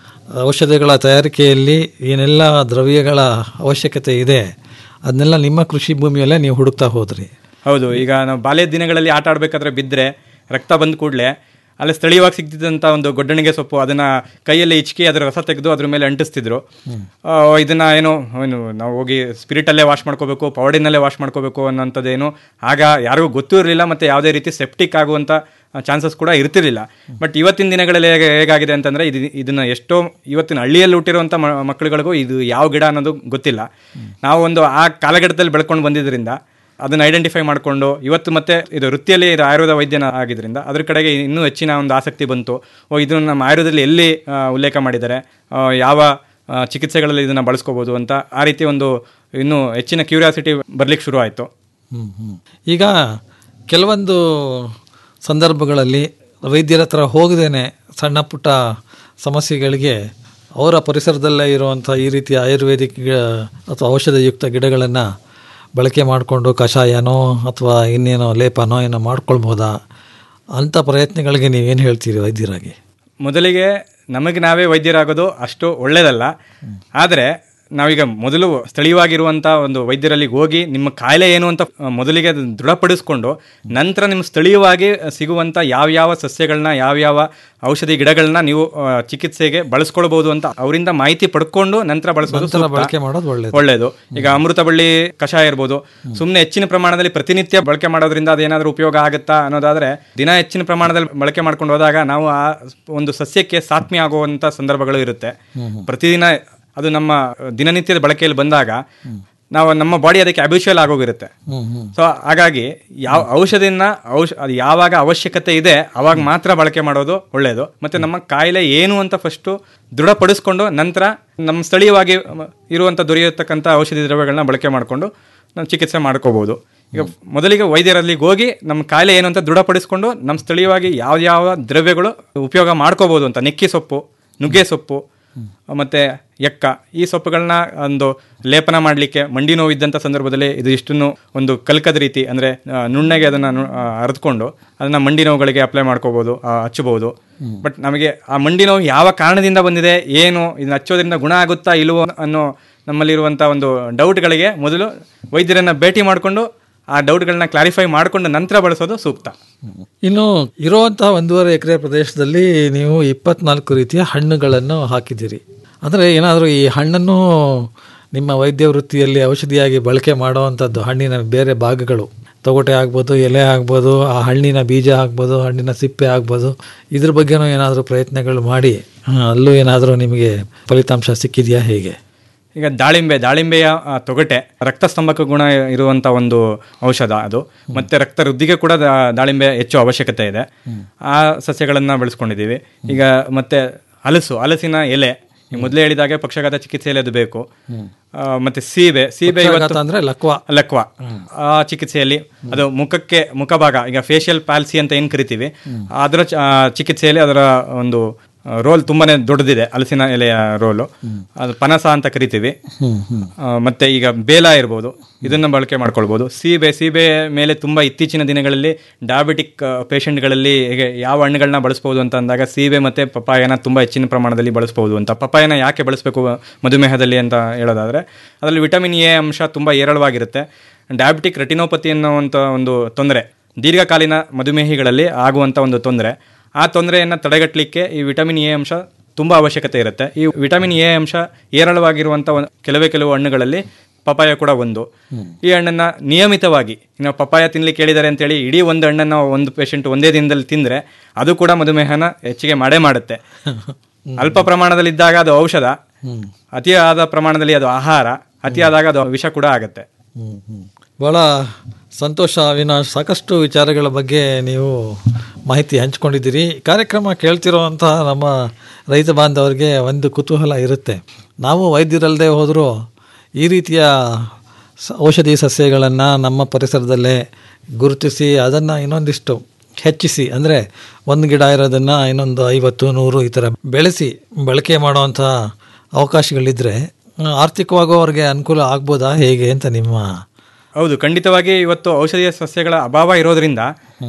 ಔಷಧಿಗಳ ತಯಾರಿಕೆಯಲ್ಲಿ ಏನೆಲ್ಲ ದ್ರವ್ಯಗಳ ಅವಶ್ಯಕತೆ ಇದೆ ಅದನ್ನೆಲ್ಲ ನಿಮ್ಮ ಕೃಷಿ ಭೂಮಿಯಲ್ಲೇ ನೀವು ಹುಡುಕ್ತಾ ಹೋದ್ರಿ ಹೌದು ಈಗ ನಾವು ಬಾಲ್ಯದ ದಿನಗಳಲ್ಲಿ ಆಟ ಆಡ್ಬೇಕಾದ್ರೆ ಬಿದ್ದರೆ ರಕ್ತ ಬಂದ ಕೂಡಲೇ ಅಲ್ಲಿ ಸ್ಥಳೀಯವಾಗಿ ಸಿಗ್ತಿದ್ದಂಥ ಒಂದು ಗೊಡ್ಡಣಿಗೆ ಸೊಪ್ಪು ಅದನ್ನ ಕೈಯಲ್ಲಿ ಇಚ್ಕಿ ಅದರ ರಸ ತೆಗೆದು ಅದ್ರ ಮೇಲೆ ಅಂಟಿಸ್ತಿದ್ರು ಆ, ಇದನ್ನ ಏನು ಏನು ನಾವು ಹೋಗಿ ಸ್ಪಿರಿಟಲ್ಲೇ ವಾಶ್ ಮಾಡ್ಕೋಬೇಕು ಪೌಡಿನಲ್ಲೇ ವಾಶ್ ಮಾಡ್ಕೋಬೇಕು ಅನ್ನೋಂಥದ್ದೇನು ಆಗ ಯಾರಿಗೂ ಗೊತ್ತೂ ಇರಲಿಲ್ಲ ಮತ್ತೆ ಯಾವುದೇ ರೀತಿ ಸೆಪ್ಟಿಕ್ ಆಗುವಂಥ ಚಾನ್ಸಸ್ ಕೂಡ ಇರ್ತಿರ್ಲಿಲ್ಲ ಬಟ್ ಇವತ್ತಿನ ದಿನಗಳಲ್ಲಿ ಹೇಗೆ ಹೇಗಾಗಿದೆ ಅಂತಂದ್ರೆ ಇದು ಇದನ್ನ ಎಷ್ಟೋ ಇವತ್ತಿನ ಹಳ್ಳಿಯಲ್ಲಿ ಹುಟ್ಟಿರುವಂಥ ಮ- ಮಕ್ಕಳುಗಳಿಗೂ ಇದು ಯಾವ ಗಿಡ ಅನ್ನೋದು ಗೊತ್ತಿಲ್ಲ ನಾವು ಒಂದು ಆ ಕಾಲಘಟ್ಟದಲ್ಲಿ ಬೆಳ್ಕೊಂಡು ಬಂದಿದ್ದರಿಂದ ಅದನ್ನ ಐಡೆಂಟಿಫೈ ಮಾಡಿಕೊಂಡು ಇವತ್ತು ಮತ್ತೆ ಇದು ವೃತ್ತಿಯಲ್ಲಿ ಇದು ಆಯುರ್ವೇದ ವೈದ್ಯನ ಆಗಿದ್ದರಿಂದ ಅದ್ರ ಕಡೆಗೆ ಇನ್ನೂ ಹೆಚ್ಚಿನ ಒಂದು ಆಸಕ್ತಿ ಬಂತು ಓ ಇದನ್ನು ನಮ್ಮ ಆಯುರ್ವೇದದಲ್ಲಿ ಎಲ್ಲಿ ಆ, ಉಲ್ಲೇಖ ಮಾಡಿದ್ದಾರೆ ಆ, ಯಾವ ಆ, ಚಿಕಿತ್ಸೆಗಳಲ್ಲಿ ಇದನ್ನ ಬಳಸ್ಕೋಬಹುದು ಅಂತ ಆ ರೀತಿ ಒಂದು ಇನ್ನೂ ಹೆಚ್ಚಿನ ಕ್ಯೂರಿಯಾಸಿಟಿ ಬರ್ಲಿಕ್ಕೆ ಶುರು ಆಯಿತು ಹ್ಮ್, ಹ್ಮ್. ಈಗ ಕೆಲವೊಂದು ಸಂದರ್ಭಗಳಲ್ಲಿ ವೈದ್ಯರ ಹತ್ರ ಹೋಗದೇನೆ ಸಣ್ಣ ಪುಟ್ಟ ಸಮಸ್ಯೆಗಳಿಗೆ ಅವರ ಪರಿಸರದಲ್ಲೇ ಇರುವಂಥ ಈ ರೀತಿಯ ಆಯುರ್ವೇದಿಕ್ ಗಿಡ ಅಥವಾ ಔಷಧಯುಕ್ತ ಗಿಡಗಳನ್ನು ಬಳಕೆ ಮಾಡಿಕೊಂಡು ಕಷಾಯನೋ ಅಥವಾ ಇನ್ನೇನೋ ಲೇಪನೋ ಏನೋ ಮಾಡ್ಕೊಳ್ಬೋದಾ ಅಂಥ ಪ್ರಯತ್ನಗಳಿಗೆ ನೀವೇನು ಹೇಳ್ತೀರಿ ವೈದ್ಯರಾಗಿ ಮೊದಲಿಗೆ ನಮಗೆ ನಾವೇ ವೈದ್ಯರಾಗೋದು ಅಷ್ಟು ಒಳ್ಳೆಯದಲ್ಲ ಆದರೆ ನಾವೀಗ ಮೊದಲು ಸ್ಥಳೀಯವಾಗಿರುವಂಥ ಒಂದು ವೈದ್ಯರಲ್ಲಿ ಹೋಗಿ ನಿಮ್ಮ ಕಾಯಿಲೆ ಏನು ಅಂತ ಆ, ಮೊದಲಿಗೆ ಅದನ್ನ ದೃಢಪಡಿಸ್ಕೊಂಡು ನಂತರ ನಿಮ್ಮ ಸ್ಥಳೀಯವಾಗಿ ಸಿಗುವಂಥ ಯಾವ್ಯಾವ ಸಸ್ಯಗಳನ್ನ ಯಾವ್ಯಾವ ಔಷಧಿ ಗಿಡಗಳನ್ನ ನೀವು ಆ, ಚಿಕಿತ್ಸೆಗೆ ಬಳಸ್ಕೊಳ್ಬಹುದು ಅಂತ ಅವರಿಂದ ಮಾಹಿತಿ ಪಡ್ಕೊಂಡು ನಂತರ ಬಳಸೋದು ನಂತರ ಸೂಕ್ತ. ಬಳಕೆ ಮಾಡೋದು ಒಳ್ಳೆಯದು ಒಳ್ಳೆಯದು ಈಗ ಅಮೃತ ಬಳ್ಳಿ ಕಷಾಯ ಇರ್ಬೋದು ಸುಮ್ಮನೆ ಹೆಚ್ಚಿನ ಪ್ರಮಾಣದಲ್ಲಿ ಪ್ರತಿನಿತ್ಯ ಬಳಕೆ ಮಾಡೋದ್ರಿಂದ ಅದೇನಾದ್ರೂ ಉಪಯೋಗ ಆಗುತ್ತಾ ಅನ್ನೋದಾದ್ರೆ ದಿನ ಹೆಚ್ಚಿನ ಪ್ರಮಾಣದಲ್ಲಿ ಬಳಕೆ ಮಾಡ್ಕೊಂಡು ಹೋದಾಗ ನಾವು ಆ ಒಂದು ಸಸ್ಯಕ್ಕೆ ಸಾತ್ಮಿ ಆಗುವಂತ ಸಂದರ್ಭಗಳು ಇರುತ್ತೆ ಪ್ರತಿದಿನ ಅದು ನಮ್ಮ ದಿನನಿತ್ಯದ ಬಳಕೆಯಲ್ಲಿ ಬಂದಾಗ ನಾವು ನಮ್ಮ ಬಾಡಿ ಅದಕ್ಕೆ ಅಬ್ಯೂಷುವಲ್ ಆಗೋಗಿರುತ್ತೆ ಹ್ಮ್ ಹ್ಮ್ ಸೊ ಹಾಗಾಗಿ ಯಾವ ಔಷಧಿನ ಔಷ ಅದು ಯಾವಾಗ ಅವಶ್ಯಕತೆ ಇದೆ ಅವಾಗ ಮಾತ್ರ ಬಳಕೆ ಮಾಡೋದು ಒಳ್ಳೆಯದು ಮತ್ತೆ ನಮ್ಮ ಕಾಯಿಲೆ ಏನು ಅಂತ ಫಸ್ಟು ದೃಢಪಡಿಸ್ಕೊಂಡು ನಂತರ ನಮ್ಮ ಸ್ಥಳೀಯವಾಗಿ ಮ- ಇರುವಂಥ ದೊರೆಯತಕ್ಕಂಥ ಔಷಧಿ ದ್ರವ್ಯಗಳನ್ನ ಬಳಕೆ ಮಾಡಿಕೊಂಡು ನಾವು ಚಿಕಿತ್ಸೆ ಮಾಡ್ಕೋಬಹುದು ಈಗ ಮೊದಲಿಗೆ ವೈದ್ಯರಲ್ಲಿ ಹೋಗಿ ನಮ್ಮ ಕಾಯಿಲೆ ಏನು ಅಂತ ದೃಢಪಡಿಸ್ಕೊಂಡು ನಮ್ಮ ಸ್ಥಳೀಯವಾಗಿ ಯಾವ ಯಾವ ದ್ರವ್ಯಗಳು ಉಪಯೋಗ ಮಾಡ್ಕೋಬಹುದು ಅಂತ ನೆಕ್ಕಿ ಸೊಪ್ಪು ನುಗ್ಗೆ ಸೊಪ್ಪು ಮತ್ತೆ ಎಕ್ಕ ಈ ಸೊಪ್ಪುಗಳನ್ನ ಒಂದು ಲೇಪನ ಮಾಡಲಿಕ್ಕೆ ಮಂಡಿ ನೋವು ಇದ್ದಂಥ ಸಂದರ್ಭದಲ್ಲಿ ಇದು ಇಷ್ಟನ್ನು ಒಂದು ಕಲ್ಕದ ರೀತಿ ಅಂದರೆ ನುಣ್ಣಗೆ ಅದನ್ನು ಅರೆದುಕೊಂಡು ಅದನ್ನು ಮಂಡಿ ನೋವುಗಳಿಗೆ ಅಪ್ಲೈ ಮಾಡ್ಕೋಬೋದು ಆ, ಹಚ್ಚಬಹುದು ಬಟ್ ನಮಗೆ ಆ ಮಂಡಿ ನೋವು ಯಾವ ಕಾರಣದಿಂದ ಬಂದಿದೆ ಏನು ಇದನ್ನ ಹಚ್ಚೋದ್ರಿಂದ ಗುಣ ಆಗುತ್ತಾ ಇಲ್ವೋ ಅನ್ನೋ ನಮ್ಮಲ್ಲಿರುವಂಥ ಒಂದು ಡೌಟ್ಗಳಿಗೆ ಮೊದಲು ವೈದ್ಯರನ್ನ ಭೇಟಿ ಮಾಡಿಕೊಂಡು ಆ ಡೌಟ್ಗಳನ್ನ ಕ್ಲಾರಿಫೈ ಮಾಡಿಕೊಂಡು ನಂತರ ಬಳಸೋದು ಸೂಕ್ತ ಇನ್ನು ಇರುವಂತಹ ಒಂದೂವರೆ ಎಕರೆ ಪ್ರದೇಶದಲ್ಲಿ ನೀವು ಇಪ್ಪತ್ನಾಲ್ಕು ರೀತಿಯ ಹಣ್ಣುಗಳನ್ನು ಹಾಕಿದ್ದೀರಿ ಅಂದರೆ ಏನಾದರೂ ಈ ಹಣ್ಣನ್ನು ನಿಮ್ಮ ವೈದ್ಯ ವೃತ್ತಿಯಲ್ಲಿ ಔಷಧಿಯಾಗಿ ಬಳಕೆ ಮಾಡುವಂಥದ್ದು ಹಣ್ಣಿನ ಬೇರೆ ಭಾಗಗಳು ತೊಗಟೆ ಆಗ್ಬೋದು ಎಲೆ ಆಗ್ಬೋದು ಆ ಹಣ್ಣಿನ ಬೀಜ ಆಗ್ಬೋದು ಹಣ್ಣಿನ ಸಿಪ್ಪೆ ಆಗ್ಬೋದು ಇದ್ರ ಬಗ್ಗೆನೂ ಏನಾದರೂ ಪ್ರಯತ್ನಗಳು ಮಾಡಿ ಆ, ಅಲ್ಲೂ ಏನಾದರೂ ನಿಮಗೆ ಫಲಿತಾಂಶ ಸಿಕ್ಕಿದೆಯಾ ಹೇಗೆ ಈಗ ದಾಳಿಂಬೆ ದಾಳಿಂಬೆಯ ಆ, ತೊಗಟೆ ರಕ್ತಸ್ತಂಭಕ ಗುಣ ಇರುವಂಥ ಒಂದು ಔಷಧ ಅದು ಮತ್ತೆ ರಕ್ತ ವೃದ್ಧಿಗೆ ಕೂಡ ದಾ- ದಾಳಿಂಬೆ ಹೆಚ್ಚು ಅವಶ್ಯಕತೆ ಇದೆ ಆ ಸಸ್ಯಗಳನ್ನು ಬೆಳೆಸ್ಕೊಂಡಿದ್ದೀವಿ ಈಗ ಮತ್ತೆ ಹಲಸು ಹಲಸಿನ ಎಲೆ ಈ ಮೊದಲೇ ಹೇಳಿದಾಗೆ ಪಕ್ಷಾಘಾತ ಚಿಕಿತ್ಸೆಯಲ್ಲಿ ಅದು ಬೇಕು ಆ, ಮತ್ತೆ ಸೀಬೆ ಸೀಬೆ ಪಕ್ಷಾಘಾತ ಇವತ್ತು ಅಂದ್ರೆ ಲಕ್ವ ಲಕ್ವ ಆ ಚಿಕಿತ್ಸೆಯಲ್ಲಿ ಅದು ಮುಖಕ್ಕೆ ಮುಖಭಾಗ ಈಗ ಫೇಶಿಯಲ್ ಪ್ಯಾಲ್ಸಿ ಅಂತ ಏನು ಕರಿತೀವಿ ಅದರ ಚ- ಆ, ಚಿಕಿತ್ಸೆಯಲ್ಲಿ ಅದರ ಒಂದು ರೋಲ್ ತುಂಬಾನೇ ದೊಡ್ಡದಿದೆ ಹಲಸಿನ ಎಲೆಯ ರೋಲು ಅದು ಪನಸ ಅಂತ ಕರಿತೀವಿ ಆ, ಮತ್ತೆ ಈಗ ಬೇಲ ಇರ್ಬೋದು ಇದನ್ನ ಬಳಕೆ ಮಾಡ್ಕೊಳ್ಬೋದು ಸೀಬೆ ಸೀಬೆ ಮೇಲೆ ತುಂಬಾ ಇತ್ತೀಚಿನ ದಿನಗಳಲ್ಲಿ ಡಯಾಬಿಟಿಕ್ ಪೇಷಂಟ್ಗಳಲ್ಲಿ ಹೇಗೆ ಯಾವ ಹಣ್ಣುಗಳನ್ನ ಬಳಸ್ಬೋದು ಅಂತ ಅಂದಾಗ ಸೀಬೆ ಮತ್ತೆ ಪಪಾಯನ ತುಂಬಾ ಹೆಚ್ಚಿನ ಪ್ರಮಾಣದಲ್ಲಿ ಬಳಸ್ಬೋದು ಅಂತ ಪಪಾಯನ ಯಾಕೆ ಬಳಸಬೇಕು ಮಧುಮೇಹದಲ್ಲಿ ಅಂತ ಹೇಳೋದಾದ್ರೆ ಅದರಲ್ಲಿ ವಿಟಮಿನ್ ಎ ಅಂಶ ತುಂಬಾ ಹೇರಳವಾಗಿರುತ್ತೆ ಡಯಾಬಿಟಿಕ್ ರೆಟಿನೋಪತಿ ಅನ್ನುವಂಥ ಒಂದು ತೊಂದರೆ ದೀರ್ಘಕಾಲೀನ ಮಧುಮೇಹಿಗಳಲ್ಲಿ ಆಗುವಂಥ ಒಂದು ತೊಂದರೆ ಆ ತೊಂದರೆಯನ್ನು ತಡೆಗಟ್ಟಲಿಕ್ಕೆ ಈ ವಿಟಮಿನ್ ಎ ಅಂಶ ತುಂಬ ಅವಶ್ಯಕತೆ ಇರುತ್ತೆ ಈ ವಿಟಮಿನ್ ಎ ಅಂಶ ಹೇರಳವಾಗಿರುವಂಥ ಒಂದು ಕೆಲವೇ ಕೆಲವು ಹಣ್ಣುಗಳಲ್ಲಿ ಪಪಾಯ ಕೂಡ ಒಂದು ಈ ಹಣ್ಣನ್ನ ನಿಯಮಿತವಾಗಿ ನಾವು ಪಪಾಯ ತಿನ್ಲಿಕ್ಕೆ ಹೇಳಿದ್ದಾರೆ ಅಂತೇಳಿ ಇಡೀ ಒಂದು ಹಣ್ಣನ್ನು ಒಂದು ಪೇಷಂಟ್ ಒಂದೇ ದಿನದಲ್ಲಿ ತಿಂದರೆ ಅದು ಕೂಡ ಮಧುಮೇಹನ ಹೆಚ್ಚಿಗೆ ಮಾಡೇ ಮಾಡುತ್ತೆ ಅಲ್ಪ ಪ್ರಮಾಣದಲ್ಲಿದ್ದಾಗ ಅದು ಔಷಧ ಅತಿಯಾದ ಪ್ರಮಾಣದಲ್ಲಿ ಅದು ಆಹಾರ ಅತಿಯಾದಾಗ ಅದು ವಿಷ ಕೂಡ ಆಗುತ್ತೆ ಭಾಳ ಸಂತೋಷ ಅವಿನಾಶ್ ಸಾಕಷ್ಟು ವಿಚಾರಗಳ ಬಗ್ಗೆ ನೀವು ಮಾಹಿತಿ ಹಂಚ್ಕೊಂಡಿದ್ದೀರಿ ಕಾರ್ಯಕ್ರಮ ಕೇಳ್ತಿರೋವಂತಹ ನಮ್ಮ ರೈತ ಬಾಂಧವರಿಗೆ ಒಂದು ಕುತೂಹಲ ಇರುತ್ತೆ ನಾವು ವೈದ್ಯರಲ್ಲದೆ ಹೋದರೂ ಈ ರೀತಿಯ ಸ- ಔಷಧಿ ಸಸ್ಯಗಳನ್ನು ನಮ್ಮ ಪರಿಸರದಲ್ಲೇ ಗುರುತಿಸಿ ಅದನ್ನು ಇನ್ನೊಂದಿಷ್ಟು ಹೆಚ್ಚಿಸಿ ಅಂದರೆ ಒಂದು ಗಿಡ ಇರೋದನ್ನು ಇನ್ನೊಂದು ಐವತ್ತು ನೂರು ಈ ಥರ ಬೆಳೆಸಿ ಬಳಕೆ ಮಾಡುವಂಥ ಅವಕಾಶಗಳಿದ್ದರೆ ಆರ್ಥಿಕವಾಗೂ ಅವ್ರಿಗೆ ಅನುಕೂಲ ಆಗ್ಬೋದಾ ಹೇಗೆ ಅಂತ ನಿಮ್ಮ ಹೌದು ಖಂಡಿತವಾಗಿ ಇವತ್ತು ಔಷಧೀಯ ಸಸ್ಯಗಳ ಅಭಾವ ಇರೋದ್ರಿಂದ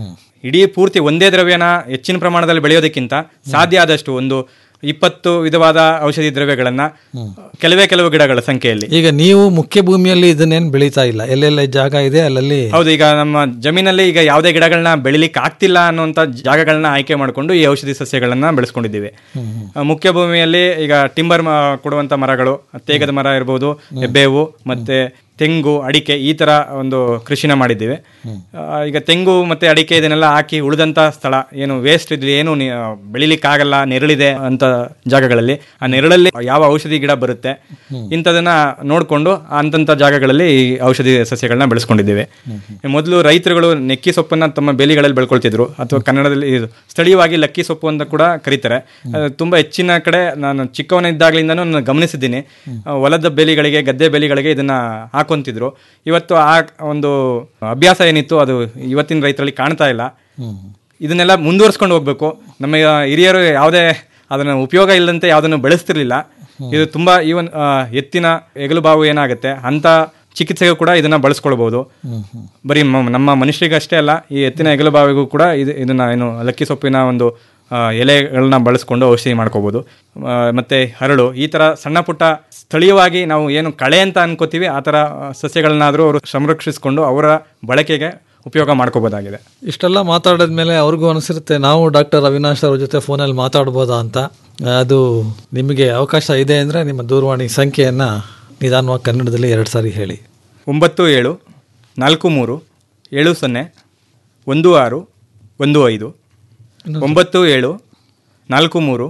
ಇಡೀ ಪೂರ್ತಿ ಒಂದೇ ದ್ರವ್ಯನ ಹೆಚ್ಚಿನ ಪ್ರಮಾಣದಲ್ಲಿ ಬೆಳೆಯೋದಕ್ಕಿಂತ ಸಾಧ್ಯ ಆದಷ್ಟು ಒಂದು ಇಪ್ಪತ್ತು ವಿಧವಾದ ಔಷಧಿ ದ್ರವ್ಯಗಳನ್ನ ಕೆಲವೇ ಕೆಲವು ಗಿಡಗಳ ಸಂಖ್ಯೆಯಲ್ಲಿ ಈಗ ನೀವು ಮುಖ್ಯ ಭೂಮಿಯಲ್ಲಿ ಇದನ್ನೇನು ಬೆಳೀತಾ ಇಲ್ಲ ಎಲ್ಲೆಲ್ಲ ಜಾಗ ಇದೆ ಅಲ್ಲಲ್ಲಿ ಹೌದು ಈಗ ನಮ್ಮ ಜಮೀನಲ್ಲಿ ಈಗ ಯಾವುದೇ ಗಿಡಗಳನ್ನ ಬೆಳಿಲಿಕ್ಕೆ ಆಗ್ತಿಲ್ಲ ಅನ್ನುವಂಥ ಜಾಗಗಳನ್ನ ಆಯ್ಕೆ ಮಾಡಿಕೊಂಡು ಈ ಔಷಧಿ ಸಸ್ಯಗಳನ್ನ ಬೆಳೆಸ್ಕೊಂಡಿದ್ದೀವಿ ಆ, ಮುಖ್ಯ ಭೂಮಿಯಲ್ಲಿ ಈಗ ಟಿಂಬರ್ ಮ- ಕೊಡುವಂತ ಮರಗಳು ತೇಗದ ಮರ ಇರ್ಬೋದು ಬೇವು ಮತ್ತೆ ತೆಂಗು ಅಡಿಕೆ ಈ ತರ ಒಂದು ಕೃಷಿನ ಮಾಡಿದ್ದೀವಿ ಆ, ಈಗ ತೆಂಗು ಮತ್ತೆ ಅಡಿಕೆ ಇದನ್ನೆಲ್ಲ ಹಾಕಿ ಉಳಿದಂತ ಸ್ಥಳ ಏನು ವೇಸ್ಟ್ ಇದ್ಲಿ ಏನು ನಿ- ಬೆಳಿಲಿಕ್ಕಾಗಲ್ಲ ನೆರಳಿದೆ ಅಂತ ಜಾಗಗಳಲ್ಲಿ ಆ ನೆರಳಲ್ಲಿ ಯಾವ ಔಷಧಿ ಗಿಡ ಬರುತ್ತೆ ಇಂಥದನ್ನ ನೋಡಿಕೊಂಡು ಅಂತಂಥ ಜಾಗಗಳಲ್ಲಿ ಈ ಔಷಧಿ ಸಸ್ಯಗಳನ್ನ ಬೆಳೆಸ್ಕೊಂಡಿದ್ದೇವೆ ಮೊದಲು ರೈತರುಗಳು ನೆಕ್ಕಿ ಸೊಪ್ಪನ್ನ ತಮ್ಮ ಬೇಲಿಗಳಲ್ಲಿ ಬೆಳ್ಕೊಳ್ತಿದ್ರು ಅಥವಾ ಕನ್ನಡದಲ್ಲಿ ಇದು ಸ್ಥಳೀಯವಾಗಿ ಲಕ್ಕಿ ಸೊಪ್ಪು ಅಂತ ಕೂಡ ಕರೀತಾರೆ ಅದು ತುಂಬಾ ಹೆಚ್ಚಿನ ಕಡೆ ನಾನು ಚಿಕ್ಕವನಿದ್ದಾಗಲಿಂದನೂ ನಾನು ಗಮನಿಸಿದ್ದೀನಿ ಆ, ಹೊಲದ ಬೇಲಿಗಳಿಗೆ ಗದ್ದೆ ಬೇಲಿಗಳಿಗೆ ಇದನ್ನ ಹಾಕೊಂತಿದ್ರು ಇವತ್ತು ಆ ಒಂದು ಅಭ್ಯಾಸ ಏನಿತ್ತು ಅದು ಇವತ್ತಿನ ರೈತರಲ್ಲಿ ಕಾಣ್ತಾ ಇಲ್ಲ ಇದನ್ನೆಲ್ಲ ಮುಂದುವರ್ಸ್ಕೊಂಡು ಹೋಗ್ಬೇಕು ನಮ್ಮ ಹಿರಿಯರು ಯಾವುದೇ ಅದನ್ನ ಉಪಯೋಗ ಇಲ್ಲದಂತೆ ಯಾವುದನ್ನು ಬೆಳೆಸ್ತಿರ್ಲಿಲ್ಲ ಇದು ತುಂಬಾ ಈವನ್ ಎತ್ತಿನ ಹೆಗಲು ಬಾವು ಏನಾಗುತ್ತೆ ಅಂತ ಚಿಕಿತ್ಸೆಗೂ ಕೂಡ ಇದನ್ನ ಬಳಸ್ಕೊಳ್ಬಹುದು ಬರೀ ಮ- ನಮ್ಮ ಮನುಷ್ಯರಿಗಷ್ಟೇ ಅಲ್ಲ ಈ ಎತ್ತಿನ ಹೆಗಲು ಬಾವಿಗೂ ಕೂಡ ಇದು ಇದನ್ನ ಏನು ಲಕ್ಕಿ ಸೊಪ್ಪಿನ ಒಂದು ಆ, ಎಲೆಗಳನ್ನ ಬಳಸ್ಕೊಂಡು ಔಷಧಿ ಮಾಡ್ಕೋಬಹುದು ಆ, ಮತ್ತೆ ಹರಳು ಈ ತರ ಸಣ್ಣ ಪುಟ್ಟ ಸ್ಥಳೀಯವಾಗಿ ನಾವು ಏನು ಕಳೆ ಅಂತ ಅನ್ಕೋತೀವಿ ಆ ತರ ಸಸ್ಯಗಳನ್ನಾದರೂ ಅವರು ಸಂರಕ್ಷಿಸಿಕೊಂಡು ಅವರ ಬಳಕೆಗೆ ಉಪಯೋಗ ಮಾಡ್ಕೋಬಹುದಾಗಿದೆ ಇಷ್ಟೆಲ್ಲ ಮಾತಾಡಿದ್ಮೇಲೆ ಅವ್ರಿಗೂ ಅನಿಸಿರುತ್ತೆ ನಾವು ಡಾಕ್ಟರ್ ಅವಿನಾಶ್ ಅವ್ರ ಜೊತೆ ಫೋನಲ್ಲಿ ಮಾತಾಡ್ಬೋದಾ ಅಂತ ಅದು ನಿಮಗೆ ಅವಕಾಶ ಇದೆ ಅಂದರೆ ನಿಮ್ಮ ದೂರವಾಣಿ ಸಂಖ್ಯೆಯನ್ನು ನಿಧಾನವಾಗಿ ಕನ್ನಡದಲ್ಲಿ ಎರಡು ಸಾರಿ ಹೇಳಿ ಒಂಬತ್ತು ಏಳು ನಾಲ್ಕು ಮೂರು ಏಳು ಸೊನ್ನೆ ಒಂದು ಆರು ಒಂದು ಐದು ಒಂಬತ್ತು ಏಳು ನಾಲ್ಕು ಮೂರು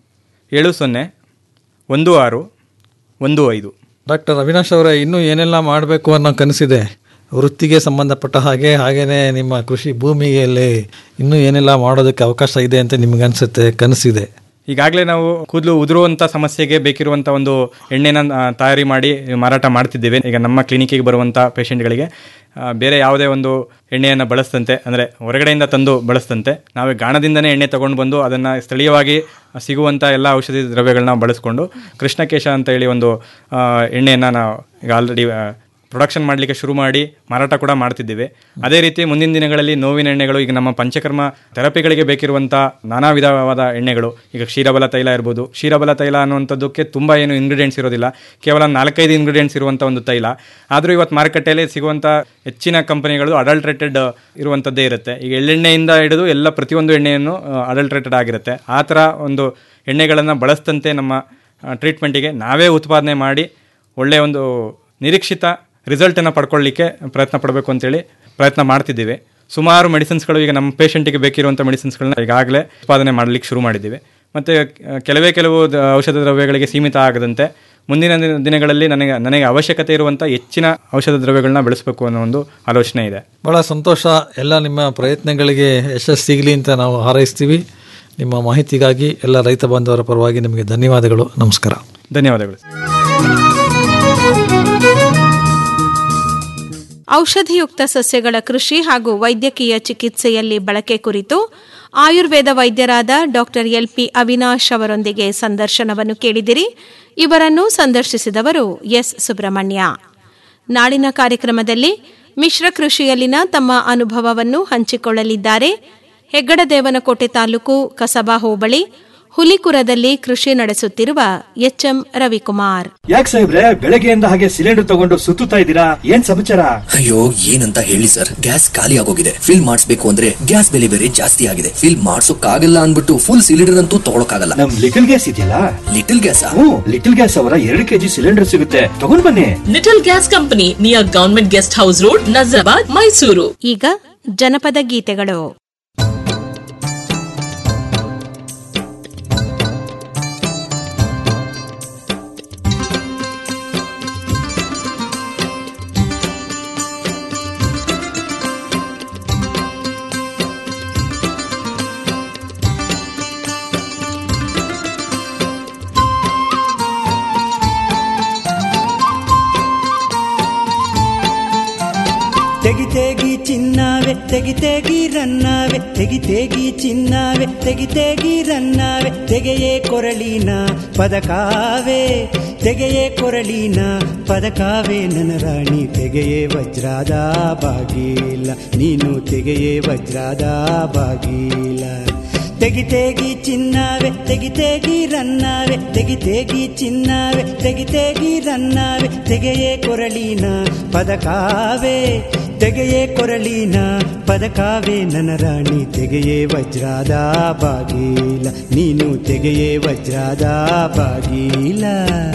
ಏಳು ಸೊನ್ನೆ ಒಂದು ಆರು ಒಂದು ಐದು ಡಾಕ್ಟರ್ ಅವಿನಾಶ್ ಅವರೇ ಇನ್ನೂ ಏನೆಲ್ಲ ಮಾಡಬೇಕು ಅನ್ನೋ ಕನಸಿದೆ ವೃತ್ತಿಗೆ ಸಂಬಂಧಪಟ್ಟ ಹಾಗೆ ಹಾಗೆಯೇ ನಿಮ್ಮ ಕೃಷಿ ಭೂಮಿಯಲ್ಲಿ ಇನ್ನೂ ಏನೆಲ್ಲ ಮಾಡೋದಕ್ಕೆ ಅವಕಾಶ ಇದೆ ಅಂತ ನಿಮಗನ್ಸುತ್ತೆ ಕನಸಿದೆ ಈಗಾಗಲೇ ನಾವು ಕೂದಲು ಉದುರುವಂಥ ಸಮಸ್ಯೆಗೆ ಬೇಕಿರುವಂಥ ಒಂದು ಎಣ್ಣೆನ ಆ, ತಯಾರಿ ಮಾಡಿ ಮಾರಾಟ ಮಾಡ್ತಿದ್ದೇವೆ ಈಗ ನಮ್ಮ ಕ್ಲಿನಿಕ್ಕಿಗೆ ಬರುವಂಥ ಪೇಷಂಟ್ಗಳಿಗೆ ಆ, ಬೇರೆ ಯಾವುದೇ ಒಂದು ಎಣ್ಣೆಯನ್ನು ಬಳಸ್ತಂತೆ ಅಂದರೆ ಹೊರಗಡೆಯಿಂದ ತಂದು ಬಳಸ್ತಂತೆ ನಾವೇ ಗಾಣದಿಂದನೇ ಎಣ್ಣೆ ತಗೊಂಡು ಬಂದು ಅದನ್ನು ಸ್ಥಳೀಯವಾಗಿ ಸಿಗುವಂಥ ಎಲ್ಲ ಔಷಧಿ ದ್ರವ್ಯಗಳನ್ನ ಬಳಸ್ಕೊಂಡು ಕೃಷ್ಣಕೇಶ ಅಂತ ಹೇಳಿ ಒಂದು ಆ, ಎಣ್ಣೆಯನ್ನು ನಾವು ಈಗ ಆಲ್ರೆಡಿ ಪ್ರೊಡಕ್ಷನ್ ಮಾಡಲಿಕ್ಕೆ ಶುರು ಮಾಡಿ ಮಾರಾಟ ಕೂಡ ಮಾಡ್ತಿದ್ದೇವೆ ಅದೇ ರೀತಿ ಮುಂದಿನ ದಿನಗಳಲ್ಲಿ ನೋವಿನ ಎಣ್ಣೆಗಳು ಈಗ ನಮ್ಮ ಪಂಚಕರ್ಮ ಥೆರಪಿಗಳಿಗೆ ಬೇಕಿರುವಂಥ ನಾನಾ ವಿಧವಾದ ಎಣ್ಣೆಗಳು ಈಗ ಕ್ಷೀರಬಲ ತೈಲ ಇರ್ಬೋದು ಕ್ಷೀರಬಲ ತೈಲ ಅನ್ನುವಂಥದ್ದಕ್ಕೆ ತುಂಬ ಏನು ಇಂಗ್ರೀಡಿಯೆಂಟ್ಸ್ ಇರೋದಿಲ್ಲ ಕೇವಲ ನಾಲ್ಕೈದು ಇಂಗ್ರೀಡಿಯೆಂಟ್ಸ್ ಇರುವಂಥ ಒಂದು ತೈಲ ಆದರೂ ಇವತ್ತು ಮಾರುಕಟ್ಟೆಯಲ್ಲಿ ಸಿಗುವಂಥ ಹೆಚ್ಚಿನ ಕಂಪನಿಗಳು ಅಡಲ್ಟ್ರೇಟೆಡ್ ಇರುವಂಥದ್ದೇ ಇರುತ್ತೆ ಈಗ ಎಳ್ಳೆಣ್ಣೆಯಿಂದ ಹಿಡಿದು ಎಲ್ಲ ಪ್ರತಿಯೊಂದು ಎಣ್ಣೆಯನ್ನು ಅಡಲ್ಟ್ರೇಟೆಡ್ ಆಗಿರುತ್ತೆ ಆ ಥರ ಒಂದು ಎಣ್ಣೆಗಳನ್ನು ಬಳಸ್ತಂತೆ ನಮ್ಮ ಟ್ರೀಟ್ಮೆಂಟಿಗೆ ನಾವೇ ಉತ್ಪಾದನೆ ಮಾಡಿ ಒಳ್ಳೆಯ ಒಂದು ನಿರೀಕ್ಷಿತ ರಿಸಲ್ಟನ್ನು ಪಡ್ಕೊಳ್ಳಿಕ್ಕೆ ಪ್ರಯತ್ನ ಪಡಬೇಕು ಅಂತೇಳಿ ಪ್ರಯತ್ನ ಮಾಡ್ತಿದ್ದೀವಿ ಸುಮಾರು ಮೆಡಿಸಿನ್ಸ್ಗಳು ಈಗ ನಮ್ಮ ಪೇಷಂಟಿಗೆ ಬೇಕಿರುವಂಥ ಮೆಡಿಸಿನ್ಸ್ಗಳನ್ನ ಈಗಾಗಲೇ ಉತ್ಪಾದನೆ ಮಾಡಲಿಕ್ಕೆ ಶುರು ಮಾಡಿದ್ದೀವಿ ಮತ್ತು ಕೆಲವೇ ಕೆಲವು ದ- ಔಷಧ ದ್ರವ್ಯಗಳಿಗೆ ಸೀಮಿತ ಆಗದಂತೆ ಮುಂದಿನ ದಿನ- ದಿನಗಳಲ್ಲಿ ನನಗೆ ನನಗೆ ಅವಶ್ಯಕತೆ ಇರುವಂಥ ಹೆಚ್ಚಿನ ಔಷಧ ದ್ರವ್ಯಗಳನ್ನ ಬೆಳೆಸಬೇಕು ಅನ್ನೋ ಒಂದು ಆಲೋಚನೆ ಇದೆ ಭಾಳ ಸಂತೋಷ ಎಲ್ಲ ನಿಮ್ಮ ಪ್ರಯತ್ನಗಳಿಗೆ ಯಶಸ್ಸು ಸಿಗಲಿ ಅಂತ ನಾವು ಹಾರೈಸ್ತೀವಿ ನಿಮ್ಮ ಮಾಹಿತಿಗಾಗಿ ಎಲ್ಲ ರೈತ ಬಾಂಧವರ ಪರವಾಗಿ ನಿಮಗೆ ಧನ್ಯವಾದಗಳು ನಮಸ್ಕಾರ ಧನ್ಯವಾದಗಳು ಔಷಧಿಯುಕ್ತ ಸಸ್ಯಗಳ ಕೃಷಿ ಹಾಗೂ ವೈದ್ಯಕೀಯ ಚಿಕಿತ್ಸೆಯಲ್ಲಿ ಬಳಕೆ ಕುರಿತು ಆಯುರ್ವೇದ ವೈದ್ಯರಾದ ಡಾಕ್ಟರ್ ಎಲ್ಪಿ ಅವಿನಾಶ್ ಅವರೊಂದಿಗೆ ಸಂದರ್ಶನವನ್ನು ಕೇಳಿದಿರಿ ಇವರನ್ನು ಸಂದರ್ಶಿಸಿದವರು ಎಸ್ ಸುಬ್ರಹ್ಮಣ್ಯ ನಾಳಿನ ಕಾರ್ಯಕ್ರಮದಲ್ಲಿ ಮಿಶ್ರ ಕೃಷಿಯಲ್ಲಿನ ತಮ್ಮ ಅನುಭವವನ್ನು ಹಂಚಿಕೊಳ್ಳಲಿದ್ದಾರೆ ಹೆಗ್ಗಡದೇವನಕೋಟೆ ತಾಲೂಕು ಕಸಬಾ ಹೋಬಳಿ ಹುಲಿಕುರದಲ್ಲಿ ಕೃಷಿ ನಡೆಸುತ್ತಿರುವ ಎಚ್ಎಂ ರವಿಕುಮಾರ್ ಯಾಕೆ ಸಾಹೇಬ್ರೆ ಬೆಳಗ್ಗೆಯಿಂದ ಹಾಗೆ ಸಿಲಿಂಡರ್ ತಗೊಂಡು ಸುತ್ತುತ್ತಾ ಇದ್ದೀರಾ ಏನ್ ಸಮಾಚಾರ ಅಯ್ಯೋ ಏನಂತ ಹೇಳಿ ಸರ್ ಗ್ಯಾಸ್ ಖಾಲಿ ಆಗೋಗಿದೆ ಫಿಲ್ ಮಾಡಿಸ್ಬೇಕು ಅಂದ್ರೆ ಗ್ಯಾಸ್ ಬೆಲೆ ಬೇರೆ ಜಾಸ್ತಿ ಆಗಿದೆ ಫಿಲ್ ಮಾಡ್ಸೋಕ್ಕಾಗಲ್ಲ ಅನ್ಬಿಟ್ಟು ಫುಲ್ ಸಿಲಿಂಡರ್ ಅಂತೂ ತಗೊಳಕಾಗಲ್ಲ ನಮ್ ಲಿಟಲ್ ಗ್ಯಾಸ್ ಇದೆಯಲ್ಲ ಲಿಟಲ್ ಗ್ಯಾಸ್ ಹ್ಮ್ ಲಿಟಲ್ ಗ್ಯಾಸ್ ಅವರ ಎರಡು ಕೆಜಿ ಸಿಲಿಂಡರ್ ಸಿಗುತ್ತೆ ತಗೊಂಡ್ ಬನ್ನಿ little gas company near government guest house road Nazarabad Mysuru ಈಗ ಜನಪದ ಗೀತೆಗಳು ತೆಗಿ ತೆಗಿ ಚಿನ್ನವೆ ತೆಗಿ ತೆಗಿ ರನ್ನವೆ ತೆಗಿ ತೆಗಿ ಚಿನ್ನವೆ ತೆಗಿ ತೆಗಿ ರನ್ನವೆ ತೆಗೆಯೇ ಕೊರಳಿನ ಪದಕಾವೆ ತೆಗೆಯೇ ಕೊರಳಿನ ಪದಕಾವೆ ನನ್ನ ರಾಣಿ ತೆಗೆಯೇ ವಜ್ರದ ಬಾಗಿಲ ನೀನು ತೆಗೆಯೇ ವಜ್ರದ ಬಾಗಿಲ ತೆಗಿ ತೆಗಿ ಚಿನ್ನವೆ ತೆಗಿ ತೆಗಿ ರನ್ನವೆ ತೆಗಿ ತೆಗಿ ಚಿನ್ನವೆ ತೆಗಿ ತೆಗಿ ರನ್ನವೆ ತೆಗೆಯೇ ಕೊರಳಿನ ಪದಕಾವೆ ತೆಗೆಯೇ ಕೊರಳಿನ ಪದಕಾವೆ ನನ್ನ ರಾಣಿ ತೆಗೆಯೇ ವಜ್ರದ ಬಾಗಿಲ ನೀನು ತೆಗೆಯೇ ವಜ್ರದ ಬಾಗಿಲ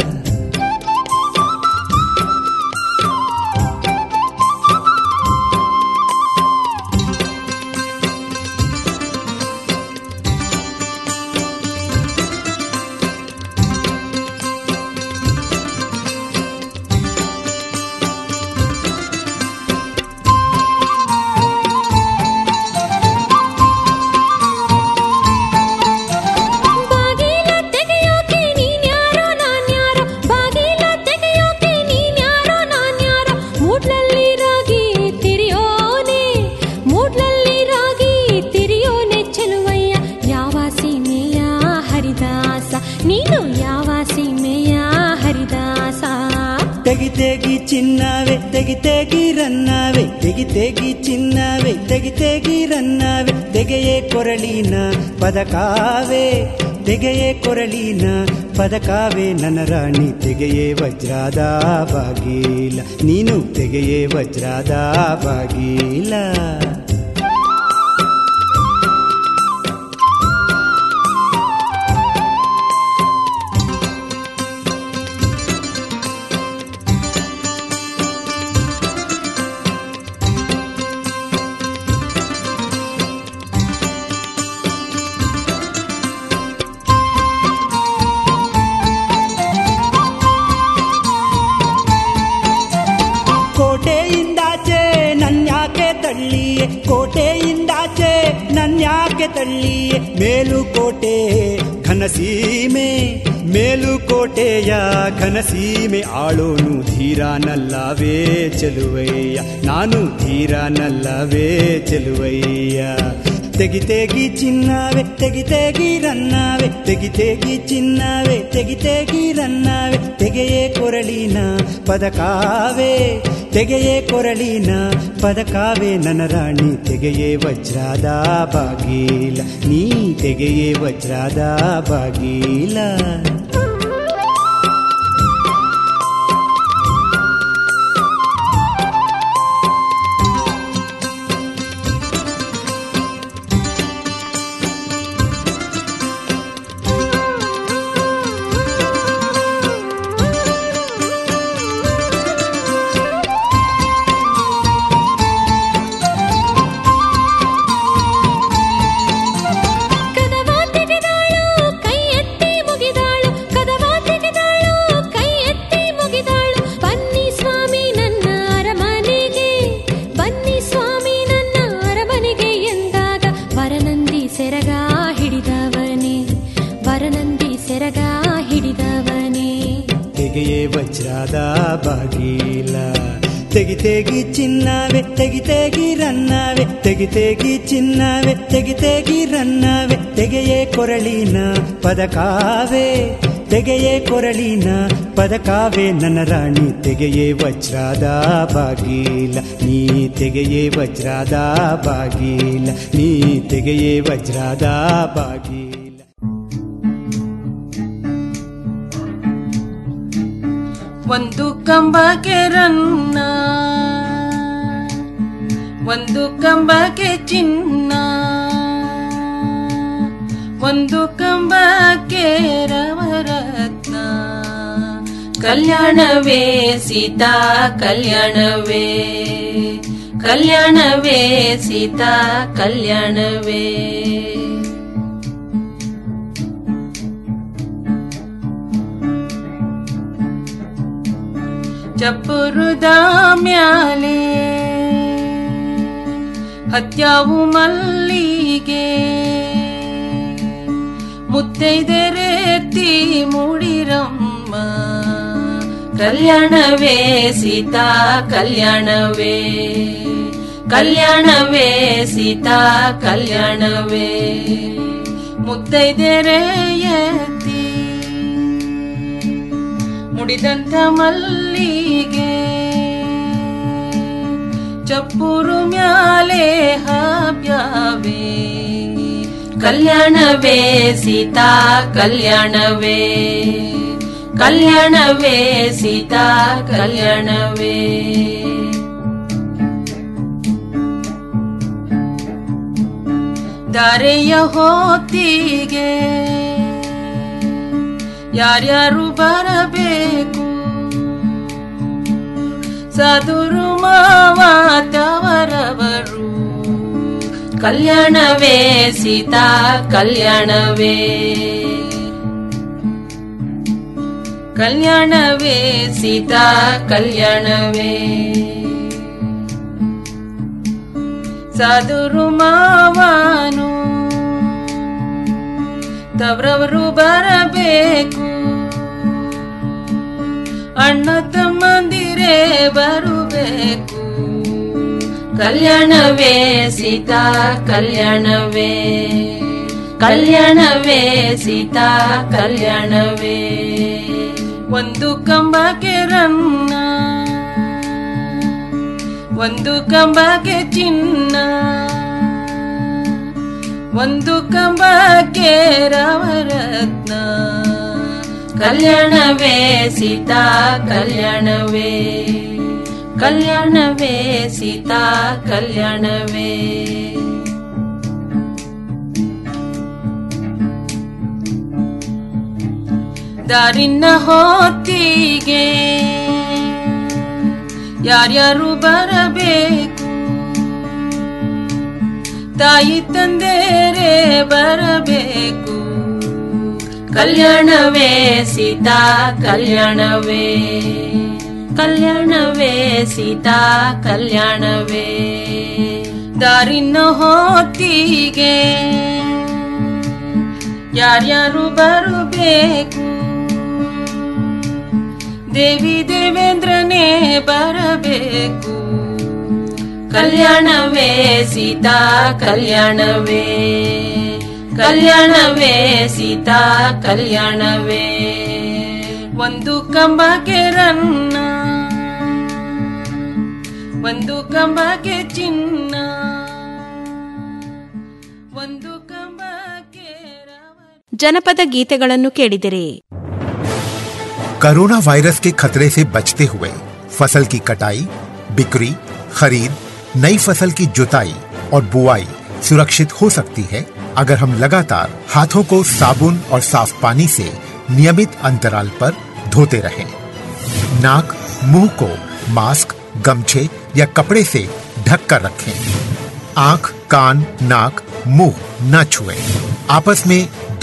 ಬಾಗಿಲ ತೆಗೆಯೋಕೆ ನೀನ್ಯಾರೋ ನಾನ್ಯಾರೋ ಬಾಗಿಲ ತೆಗೆಯೋಕೆ ನೀನ್ಯಾರೋ ನಾನ್ಯಾರೋ ಮೂಡ್ಲಲ್ಲಿ ರಾಗಿ ತಿರಿಯೋನೆ ಮೂಡ್ಲಲ್ಲಿ ರಾಗಿ ತಿರಿಯೋನೆ ಚೆಲುವಯ್ಯ ಯಾವ ಸೀಮೆಯ ಹರಿದಾಸ ನೀನು ಯಾವ ಸೀಮೆಯ ಹರಿದಾಸ ತೆಗಿ ತೆಗಿ ಚಿನ್ನವೆ ತೆಗಿ ತೆಗಿ ರನ್ನವೆ ತೆಗಿ ತೆಗಿ ಚಿನ್ನವೆ ತೆಗಿ ತೆಗಿ ರನ್ನವೆ ತೆಗೆಯೇ ಕೊರಳಿನ ಪದಕಾವೆ ತೆಗೆಯೇ ಕೊರಳಿನ ಪದಕಾವೆ ನನ್ನ ರಾಣಿ ತೆಗೆಯೇ ವಜ್ರದ ಬಾಗಿಲ ನೀನು ತೆಗೆಯೇ ವಜ್ರದ ಬಾಗಿಲ ಕೋಟೆಯಿಂದಾಚೆ ನನ್ಯಾಕೆ ತಳ್ಳಿಯೇ ಕೋಟೆಯಿಂದಾಚೆ ನನ್ಯಾಕೆ ತಳ್ಳಿಯೇ ಮೇಲುಕೋಟೆ ಘನಸೀಮೆ ಮೇಲುಕೋಟೆಯ ಘನಸೀಮೆ ಆಳೋನು ಧೀರನಲ್ಲವೇ ಚೆಲುವಯ್ಯ ನಾನು ಧೀರನಲ್ಲವೇ ಚೆಲುವಯ್ಯ ತೆಗಿ ತೆಗಿ ಚಿನ್ನವೆ ತೆಗಿ ತೆಗಿ ರನ್ನವೆ ತೆಗಿ ತೆಗಿ ಚಿನ್ನವೆ ತೆಗಿ ತೆಗಿ ರನ್ನವೆ ತೆಗೆಯೇ ಕೊರಳಿನ ಪದಕಾವೆ ತೆಗೆಯೇ ಕೊರಳಿನ ಪದಕಾವೆ ನನ್ನ ರಾಣಿ ತೆಗೆಯೇ ವಜ್ರದ ಬಾಗಿಲ ನೀ ತೆಗೆಯೇ ವಜ್ರದ ಬಾಗಿಲ ತೆಗಿ ತೆಗಿ ಚಿನ್ನವೆ ತೆಗಿ ತೆಗಿ ರನ್ನವೆ ತೆಗಿ ತೆಗಿ ಚಿನ್ನವೆ ತೆಗಿ ತೆಗಿ ರನ್ನವೆ ತೆಗೆಯೇ ಕೊರಳಿನ ಪದಕಾವೆ ತೆಗೆಯೇ ಕೊರಳಿನ ಪದಕಾವೆ ನನ್ನ ರಾಣಿ ತೆಗೆಯೇ ವಜ್ರದ ಬಾಗೀಲ ನೀ ತೆಗೆಯೇ ವಜ್ರದ ಬಾಗೀಲ ನೀ ತೆಗೆಯೇ ವಜ್ರದ ಬಾಗೀಲ ಒಂದು ಕಂಬಕ್ಕೆ ರನ್ನ ಒಂದು ಕಂಬಕ್ಕೆ ಚಿನ್ನ ಒಂದು ಕಂಬಕ್ಕೆ ರವರತ್ನ ಕಲ್ಯಾಣವೇ ಸೀತಾ ಕಲ್ಯಾಣವೇ ಕಲ್ಯಾಣವೇ ಸೀತಾ ಕಲ್ಯಾಣವೇ ಚಪ್ಪುರುದ ಮ್ಯಾಲೆ ಹತ್ಯಾವು ಮಲ್ಲಿಗೆ ಮುತ್ತೈದೆರೆತ್ತಿ ಮೂಡಿರಮ್ಮ ಕಲ್ಯಾಣವೇ ಸೀತಾ ಕಲ್ಯಾಣವೇ ಕಲ್ಯಾಣವೇ ಸೀತಾ ಕಲ್ಯಾಣವೇ ಮುತ್ತೈದೆರೆ ಎತ್ತಿ ಮುಡಿದಂತ ಮಲ್ಲಿಗೆ ಚಪ್ಪುರು ಮ್ಯಾಲೆ ಹಾಬ್ಯಾವೆ ಕಲ್ಯಾಣವೇ ಸೀತಾ ಕಲ್ಯಾಣವೇ ಕಲ್ಯಾಣವೇ ಸೀತಾ ಕಲ್ಯಾಣವೇ ದಾರೆಯ ಹೊತ್ತಿಗೆ ಯಾರ್ಯಾರು ಬರಬೇಕು ಸದುರು ಮಾವಾತವರವರು ಕಲ್ಯಾಣವೇ ಸೀತಾ ಕಲ್ಯಾಣವೇ ಕಲ್ಯಾಣವೇ ಸೀತಾ ಕಲ್ಯಾಣವೇ ಸದುರು ಮಾವನು ತವರವರು ಬರಬೇಕು ಅಣ್ಣ ತಮ್ಮಂದಿರೇ ಬರಬೇಕು ಕಲ್ಯಾಣವೇ ಸೀತಾ ಕಲ್ಯಾಣವೇ ಕಲ್ಯಾಣವೇ ಸೀತಾ ಕಲ್ಯಾಣವೇ ಒಂದು ಕಂಬಕ್ಕೆ ರನ್ನ ಒಂದು ಕಂಬಕ್ಕೆ ಚಿನ್ನ ಒಂದು ಕಂಬಕ್ಕೆ ರವರತ್ನ ಕಲ್ಯಾಣವೇ ಸೀತಾ ಕಲ್ಯಾಣವೇ ಕಲ್ಯಾಣವೇ ಸೀತಾ ಕಲ್ಯಾಣವೇ ದಾರಿನ ಹೊತ್ತಿಗೆ ಯಾರ್ಯಾರು ಬರಬೇಕು ತಾಯಿ ತಂದೆರೇ ಬರಬೇಕು ಕಲ್ಯಾಣವೇ ಸೀತಾ ಕಲ್ಯಾಣವೇ ಕಲ್ಯಾಣವೇ ಸೀತಾ ಕಲ್ಯಾಣವೇ ದಾರಿನ ಹೊತ್ತಿಗೆ ಯಾರ್ಯಾರು ಬರಬೇಕು ದೇವಿ ದೇವೇಂದ್ರನೇ ಬರಬೇಕು ಕಲ್ಯಾಣವೇ ಸೀತಾ ಕಲ್ಯಾಣವೇ ಕಲ್ಯಾಣವೇ ಸೀತಾ ಕಲ್ಯಾಣವೇ ಒಂದು ಕಂಬಕ್ಕೆ ರನ್ನ ಒಂದು ಕಂಬಕ್ಕೆ ಚಿನ್ನ ಒಂದು ಕಂಬಕ್ಕೆ ಜನಪದ ಗೀತೆಗಳನ್ನು ಕೇಳಿದಿರಿ कोरोना वायरस के खतरे से बचते हुए फसल की कटाई बिक्री खरीद नई फसल की जुताई और बुआई सुरक्षित हो सकती है अगर हम लगातार हाथों को साबुन और साफ पानी से नियमित अंतराल पर धोते रहें। नाक मुंह को मास्क गमछे या कपड़े से ढक कर रखें आंख कान नाक मुंह न छुएं। आपस में